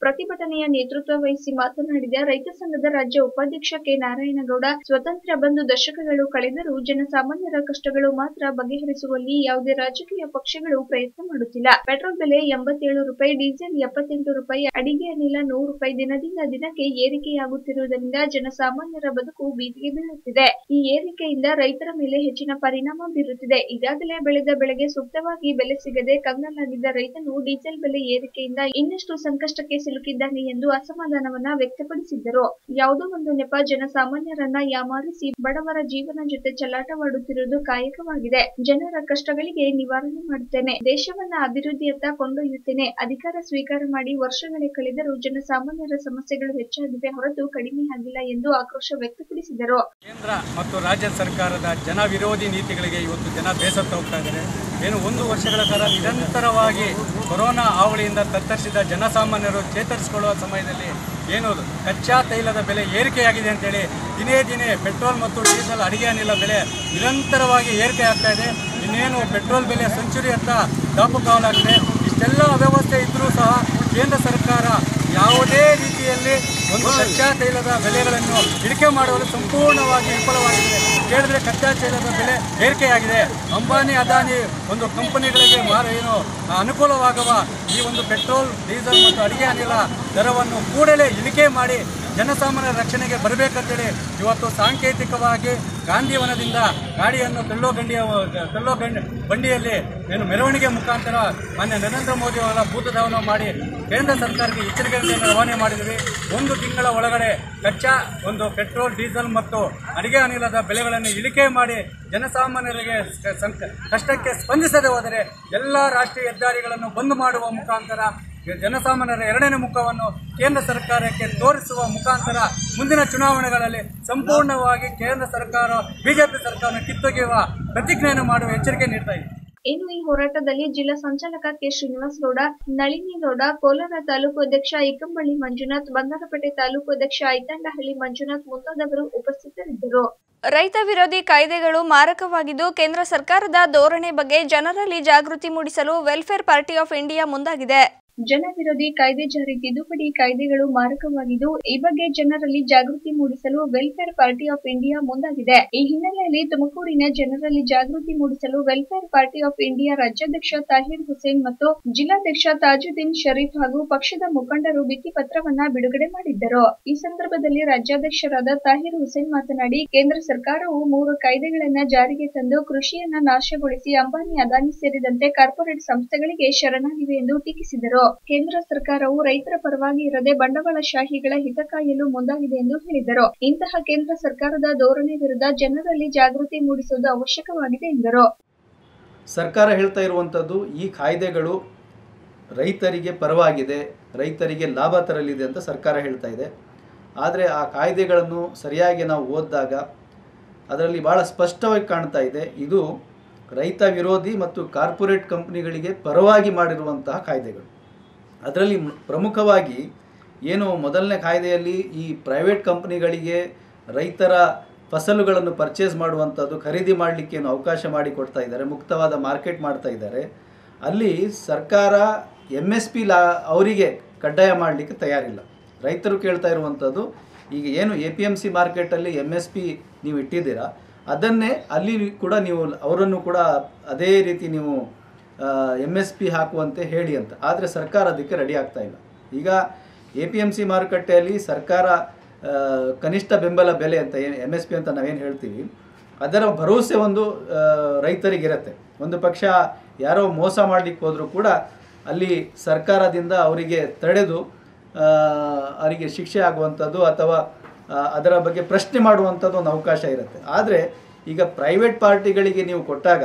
S2: ಪ್ರತಿಭಟನೆಯ ನೇತೃತ್ವ ವಹಿಸಿ ಮಾತನಾಡಿದ ರೈತ ಸಂಘದ ರಾಜ್ಯ ಉಪಾಧ್ಯಕ್ಷ ಕೆ ನಾರಾಯಣಗೌಡ ಸ್ವತಂತ್ರ ಬಂದು ದಶಕಗಳು ಕಳೆದರೂ ಜನಸಾಮಾನ್ಯರ ಕಷ್ಟಗಳು ಮಾತ್ರ ಬಗೆಹರಿಸುವಲ್ಲಿ ಯಾವುದೇ ರಾಜಕೀಯ ಪಕ್ಷಗಳು ಪ್ರಯತ್ನ ಮಾಡುತ್ತಿಲ್ಲ ಪೆಟ್ರೋಲ್ ಬೆಲೆ ಎಂಬತ್ತೇಳು ರೂಪಾಯಿ ಡೀಸೆಲ್ ಎಪ್ಪತ್ತೆಂಟು ರೂಪಾಯಿ ಅಡಿಗೆ ಅನಿಲ ನೂರು ರೂಪಾಯಿ ದಿನದಿಂದ ದಿನಕ್ಕೆ ಏರಿಕೆಯಾಗುತ್ತಿರುವುದರಿಂದ ಜನಸಾಮಾನ್ಯರ ಬದುಕು ಬೀದಿಗೆ ಬೀಳುತ್ತಿದೆ ಈ ಏರಿಕೆಯಿಂದ ರೈತರ ಮೇಲೆ ಹೆಚ್ಚಿನ ಪರಿಣಾಮ ಬೀರುತ್ತಿದೆ ಈಗಾಗಲೇ ಬೆಳೆದ ಬೆಳೆಗೆ ಸೂಕ್ತವಾಗಿ ಬೆಲೆ ಸಿಗದೆ ಕಂಗಾಲಾಗಿದ್ದ ರೈತನು ಡೀಸೆಲ್ ಬೆಲೆ ಏರಿಕೆಯಿಂದ ಇನ್ನಷ್ಟು ಸಂಕಷ್ಟಕ್ಕೆ ಸಿಲುಕಿದ್ದಾನೆ ಎಂದು ಅಸಮಾಧಾನವನ್ನ ವ್ಯಕ್ತಪಡಿಸಿದ್ದರು ಯಾವುದೋ ಒಂದು ನೆಪ ಜನಸಾಮಾನ್ಯರನ್ನ ಯಾಮಾರಿಸಿ ಬಡವರ ಜೀವನ ಜೊತೆ ಚೆಲ್ಲಾಟವಾಡುತ್ತಿರುವುದು ಕಾಯಕವಾಗಿದೆ ಜನರ ಕಷ್ಟಗಳಿಗೆ ನಿವಾರಣೆ ಮಾಡುತ್ತೇನೆ ದೇಶವನ್ನ ಅಭಿವೃದ್ಧಿಯತ್ತ ಕೊಂಡೊಯ್ಯುತ್ತೇನೆ ಅಧಿಕಾರ ಸ್ವೀಕಾರ ಮಾಡಿ ವರ್ಷಗಳೇ ಕಳೆದರೂ ಜನಸಾಮಾನ್ಯರ ಸಮಸ್ಯೆಗಳು ಹೆಚ್ಚಾಗಿವೆ ಹೊರತು ಕಡಿಮೆ ಆಗಿಲ್ಲ ಎಂದು ಆಕ್ರೋಶ ವ್ಯಕ್ತಪಡಿಸಿದರು
S7: ಕೇಂದ್ರ ಮತ್ತು ರಾಜ್ಯ ಸರ್ಕಾರದ ಜನ ವಿರೋಧಿ ನೀತಿಗಳಿಗೆ ಇವತ್ತು ಜನ ಬೇಸತ್ತ ಹೋಗ್ತಾ ಇದ್ದಾರೆ ಏನು ಒಂದು ವರ್ಷಗಳ ಕಾಲ ನಿರಂತರವಾಗಿ ಕೊರೋನಾ ಹಾವಳಿಯಿಂದ ತತ್ತರಿಸಿದ ಜನಸಾಮಾನ್ಯರು ಚೇತರಿಸಿಕೊಳ್ಳುವ ಸಮಯದಲ್ಲಿ ಏನು ಕಚ್ಚಾ ತೈಲದ ಬೆಲೆ ಏರಿಕೆಯಾಗಿದೆ ಅಂತೇಳಿ ದಿನೇ ದಿನೇ ಪೆಟ್ರೋಲ್ ಮತ್ತು ಡೀಸೆಲ್ ಅಡಿಗೆ ಅನಿಲ ಬೆಲೆ ನಿರಂತರವಾಗಿ ಏರಿಕೆ ಆಗ್ತಾ ಇದೆ ಇನ್ನೇನು ಪೆಟ್ರೋಲ್ ಬೆಲೆ ಸೆಂಚುರಿ ಅಂತ ದಾಪುಗಾಲಾಗಿದೆ ಇಷ್ಟೆಲ್ಲ ಅವ್ಯವಸ್ಥೆ ಇದ್ದರೂ ಸಹ ಕೇಂದ್ರ ಸರ್ಕಾರ ಯಾವುದೇ ರೀತಿಯಲ್ಲಿ ಒಂದು ಕಚ್ಚಾ ತೈಲದ ಬೆಲೆಗಳನ್ನು ಇಳಿಕೆ ಮಾಡುವಲ್ಲಿ ಸಂಪೂರ್ಣವಾಗಿ ವಿಫಲವಾಗಿದೆ ಕೇಳಿದ್ರೆ ಕಚ್ಚಾ ತೈಲದ ಬೆಲೆ ಏರಿಕೆಯಾಗಿದೆ ಅಂಬಾನಿ ಅದಾನಿ ಒಂದು ಕಂಪನಿಗಳಿಗೆ ಮಾರ ಏನು ಅನುಕೂಲವಾಗುವ ಈ ಒಂದು ಪೆಟ್ರೋಲ್ ಡೀಸೆಲ್ ಮತ್ತು ಅಡಿಗೆ ಅನಿಲ ದರವನ್ನು ಕೂಡಲೇ ಇಳಿಕೆ ಮಾಡಿ ಜನಸಾಮಾನ್ಯರ ರಕ್ಷಣೆಗೆ ಬರಬೇಕಂತೇಳಿ ಇವತ್ತು ಸಾಂಕೇತಿಕವಾಗಿ ಗಾಂಧಿವನದಿಂದ ಗಾಡಿಯನ್ನು ತೆಳ್ಳೋ ಗಂಡಿಯ ತೆಳ್ಳೋ ಗಂಡ ಬಂಡಿಯಲ್ಲಿ ಏನು ಮೆರವಣಿಗೆ ಮುಖಾಂತರ ಮಾನ್ಯ ನರೇಂದ್ರ ಮೋದಿ ಅವರ ಭೂತಧಾವನ ಮಾಡಿ ಕೇಂದ್ರ ಸರ್ಕಾರಕ್ಕೆ ಎಚ್ಚರಿಕೆಯನ್ನು ರವಾನೆ ಮಾಡಿದ್ವಿ ಒಂದು ತಿಂಗಳ ಒಳಗಡೆ ಕಚ್ಚಾ ಒಂದು ಪೆಟ್ರೋಲ್ ಡೀಸೆಲ್ ಮತ್ತು ಅಡಿಗೆ ಅನಿಲದ ಬೆಲೆಗಳನ್ನು ಇಳಿಕೆ ಮಾಡಿ ಜನಸಾಮಾನ್ಯರಿಗೆ ಸ- ಸಂಕ- ಕಷ್ಟಕ್ಕೆ ಸ್ಪಂದಿಸದೆ ಹೋದರೆ ಎಲ್ಲ ರಾಷ್ಟ್ರೀಯ ಹೆದ್ದಾರಿಗಳನ್ನು ಬಂದ್ ಮಾಡುವ ಮುಖಾಂತರ ಜನಸಾಮಾನ್ಯರ ಎರಡನೇ ಮುಖವನ್ನು ಕೇಂದ್ರ ಸರ್ಕಾರಕ್ಕೆ ತೋರಿಸುವ ಮುಖಾಂತರ ಮುಂದಿನ ಚುನಾವಣೆಗಳಲ್ಲಿ ಸಂಪೂರ್ಣವಾಗಿ ಕೇಂದ್ರ ಸರ್ಕಾರ ಬಿಜೆಪಿ ಸರ್ಕಾರ ಕಿತ್ತೊಗೆಯುವ ಪ್ರತಿಜ್ಞೆಯನ್ನು ಮಾಡುವ ಎಚ್ಚರಿಕೆ ನೀಡ್ತಾ ಇದೆ
S2: ಇನ್ನು ಈ ಹೋರಾಟದಲ್ಲಿ ಜಿಲ್ಲಾ ಸಂಚಾಲಕ ಕೆ ಶ್ರೀನಿವಾಸ್ ಗೌಡ ನಳಿನಿ ಗೌಡ ಕೋಲಾರ ತಾಲೂಕು ಅಧ್ಯಕ್ಷ ಇಕ್ಕಂಬಳ್ಳಿ ಮಂಜುನಾಥ್ ಬಂಗಾರಪೇಟೆ ತಾಲೂಕು ಅಧ್ಯಕ್ಷ ಐತಂಡಹಳ್ಳಿ ಮಂಜುನಾಥ್ ಮುಂತಾದವರು ಉಪಸ್ಥಿತರಿದ್ದರು
S1: ರೈತ ವಿರೋಧಿ ಕಾಯ್ದೆಗಳು ಮಾರಕವಾಗಿದ್ದು ಕೇಂದ್ರ ಸರ್ಕಾರದ ಧೋರಣೆ ಬಗ್ಗೆ ಜನರಲ್ಲಿ ಜಾಗೃತಿ ಮೂಡಿಸಲು ವೆಲ್ಫೇರ್ ಪಾರ್ಟಿ ಆಫ್ ಇಂಡಿಯಾ ಮುಂದಾಗಿದೆ
S2: ಜನ ವಿರೋಧಿ ಕಾಯ್ದೆ ಜಾರಿ ತಿದ್ದುಪಡಿ ಕಾಯ್ದೆಗಳು ಮಾರಕವಾಗಿದ್ದು ಈ ಬಗ್ಗೆ ಜನರಲ್ಲಿ ಜಾಗೃತಿ ಮೂಡಿಸಲು ವೆಲ್ಫೇರ್ ಪಾರ್ಟಿ ಆಫ್ ಇಂಡಿಯಾ ಮುಂದಾಗಿದೆ ಈ ಹಿನ್ನೆಲೆಯಲ್ಲಿ ತುಮಕೂರಿನ ಜನರಲ್ಲಿ ಜಾಗೃತಿ ಮೂಡಿಸಲು ವೆಲ್ಫೇರ್ ಪಾರ್ಟಿ ಆಫ್ ಇಂಡಿಯಾ ರಾಜ್ಯಾಧ್ಯಕ್ಷ ತಾಹಿರ್ ಹುಸೇನ್ ಮತ್ತು ಜಿಲ್ಲಾಧ್ಯಕ್ಷ ತಾಜುದ್ದೀನ್ ಶರೀಫ್ ಹಾಗೂ ಪಕ್ಷದ ಮುಖಂಡರು ಭಿತ್ತಿ ಪತ್ರವನ್ನ ಬಿಡುಗಡೆ ಮಾಡಿದ್ದರು ಈ ಸಂದರ್ಭದಲ್ಲಿ ರಾಜ್ಯಾಧ್ಯಕ್ಷರಾದ ತಾಹಿರ್ ಹುಸೇನ್ ಮಾತನಾಡಿ ಕೇಂದ್ರ ಸರ್ಕಾರವು ಮೂರು ಕಾಯ್ದೆಗಳನ್ನ ಜಾರಿಗೆ ತಂದು ಕೃಷಿಯನ್ನ ನಾಶಗೊಳಿಸಿ ಅಂಬಾನಿ ಅದಾನಿ ಸೇರಿದಂತೆ ಕಾರ್ಪೊರೇಟ್ ಸಂಸ್ಥೆಗಳಿಗೆ ಶರಣಾಗಿವೆ ಎಂದು ಟೀಕಿಸಿದರು ಕೇಂದ್ರ ಸರ್ಕಾರವು ರೈತರ ಪರವಾಗಿ ಇರದೆ ಬಂಡವಾಳಶಾಹಿಗಳ ಹಿತ ಕಾಯಲು ಮುಂದಾಗಿದೆ ಎಂದು ಹೇಳಿದರು ಇಂತಹ ಕೇಂದ್ರ ಸರ್ಕಾರದ ಧೋರಣೆ ವಿರುದ್ಧ ಜನರಲ್ಲಿ ಜಾಗೃತಿ ಮೂಡಿಸುವುದು ಅವಶ್ಯಕವಾಗಿದೆ ಎಂದರು
S8: ಸರ್ಕಾರ ಹೇಳ್ತಾ ಇರುವಂಥದ್ದು ಈ ಕಾಯ್ದೆಗಳು ರೈತರಿಗೆ ಪರವಾಗಿದೆ ರೈತರಿಗೆ ಲಾಭ ತರಲಿದೆ ಅಂತ ಸರ್ಕಾರ ಹೇಳ್ತಾ ಇದೆ ಆದರೆ ಆ ಕಾಯ್ದೆಗಳನ್ನು ಸರಿಯಾಗಿ ನಾವು ಓದಿದಾಗ ಅದರಲ್ಲಿ ಭಾಳ ಸ್ಪಷ್ಟವಾಗಿ ಕಾಣ್ತಾ ಇದೆ ಇದು ರೈತ ವಿರೋಧಿ ಮತ್ತು ಕಾರ್ಪೊರೇಟ್ ಕಂಪ್ನಿಗಳಿಗೆ ಪರವಾಗಿ ಮಾಡಿರುವಂತಹ ಕಾಯ್ದೆಗಳು ಅದರಲ್ಲಿ ಮ್- ಪ್ರಮುಖವಾಗಿ ಏನು ಮೊದಲನೇ ಕಾಯ್ದೆಯಲ್ಲಿ ಈ ಪ್ರೈವೇಟ್ ಕಂಪ್ನಿಗಳಿಗೆ ರೈತರ ಫಸಲುಗಳನ್ನು ಪರ್ಚೇಸ್ ಮಾಡುವಂಥದ್ದು ಖರೀದಿ ಮಾಡಲಿಕ್ಕೆ ಏನು ಅವಕಾಶ ಮಾಡಿಕೊಡ್ತಾ ಇದ್ದಾರೆ ಮುಕ್ತವಾದ ಮಾರ್ಕೆಟ್ ಮಾಡ್ತಾ ಇದ್ದಾರೆ ಅಲ್ಲಿ ಸರ್ಕಾರ ಎಮ್ ಎಸ್ ಪಿ ಲಾ ಅವರಿಗೆ ಕಡ್ಡಾಯ ಮಾಡಲಿಕ್ಕೆ ತಯಾರಿಲ್ಲ ರೈತರು ಕೇಳ್ತಾ ಇರುವಂಥದ್ದು ಈಗ ಏನು ಎ ಪಿ ಎಮ್ ಸಿ ಮಾರ್ಕೆಟಲ್ಲಿ ಎಮ್ ಎಸ್ ಪಿ ನೀವು ಇಟ್ಟಿದ್ದೀರಾ ಅದನ್ನೇ ಅಲ್ಲಿ ಕೂಡ ನೀವು ಅವರನ್ನು ಕೂಡ ಅದೇ ರೀತಿ ನೀವು ಎಮ್ ಎಸ್ ಪಿ ಹಾಕುವಂತೆ ಹೇಳಿ ಅಂತ ಆದರೆ ಸರ್ಕಾರ ಅದಕ್ಕೆ ರೆಡಿ ಆಗ್ತಾ ಇಲ್ಲ ಈಗ ಎ ಪಿ ಎಮ್ ಸಿ ಮಾರುಕಟ್ಟೆಯಲ್ಲಿ ಸರ್ಕಾರ ಆ, ಕನಿಷ್ಠ ಬೆಂಬಲ ಬೆಲೆ ಅಂತ ಏನು ಎಮ್ ಎಸ್ ಪಿ ಅಂತ ನಾವೇನು ಹೇಳ್ತೀವಿ ಅದರ ಭರವಸೆ ಒಂದು ಆ, ರೈತರಿಗಿರತ್ತೆ ಒಂದು ಪಕ್ಷ ಯಾರೋ ಮೋಸ ಮಾಡಲಿಕ್ಕೆ ಹೋದರೂ ಕೂಡ ಅಲ್ಲಿ ಸರ್ಕಾರದಿಂದ ಅವರಿಗೆ ತಡೆದು ಆ, ಅವರಿಗೆ ಶಿಕ್ಷೆ ಆಗುವಂಥದ್ದು ಅಥವಾ ಆ, ಅದರ ಬಗ್ಗೆ ಪ್ರಶ್ನೆ ಮಾಡುವಂಥದ್ದು ಒಂದು ಅವಕಾಶ ಇರುತ್ತೆ ಆದರೆ ಈಗ ಪ್ರೈವೇಟ್ ಪಾರ್ಟಿಗಳಿಗೆ ನೀವು ಕೊಟ್ಟಾಗ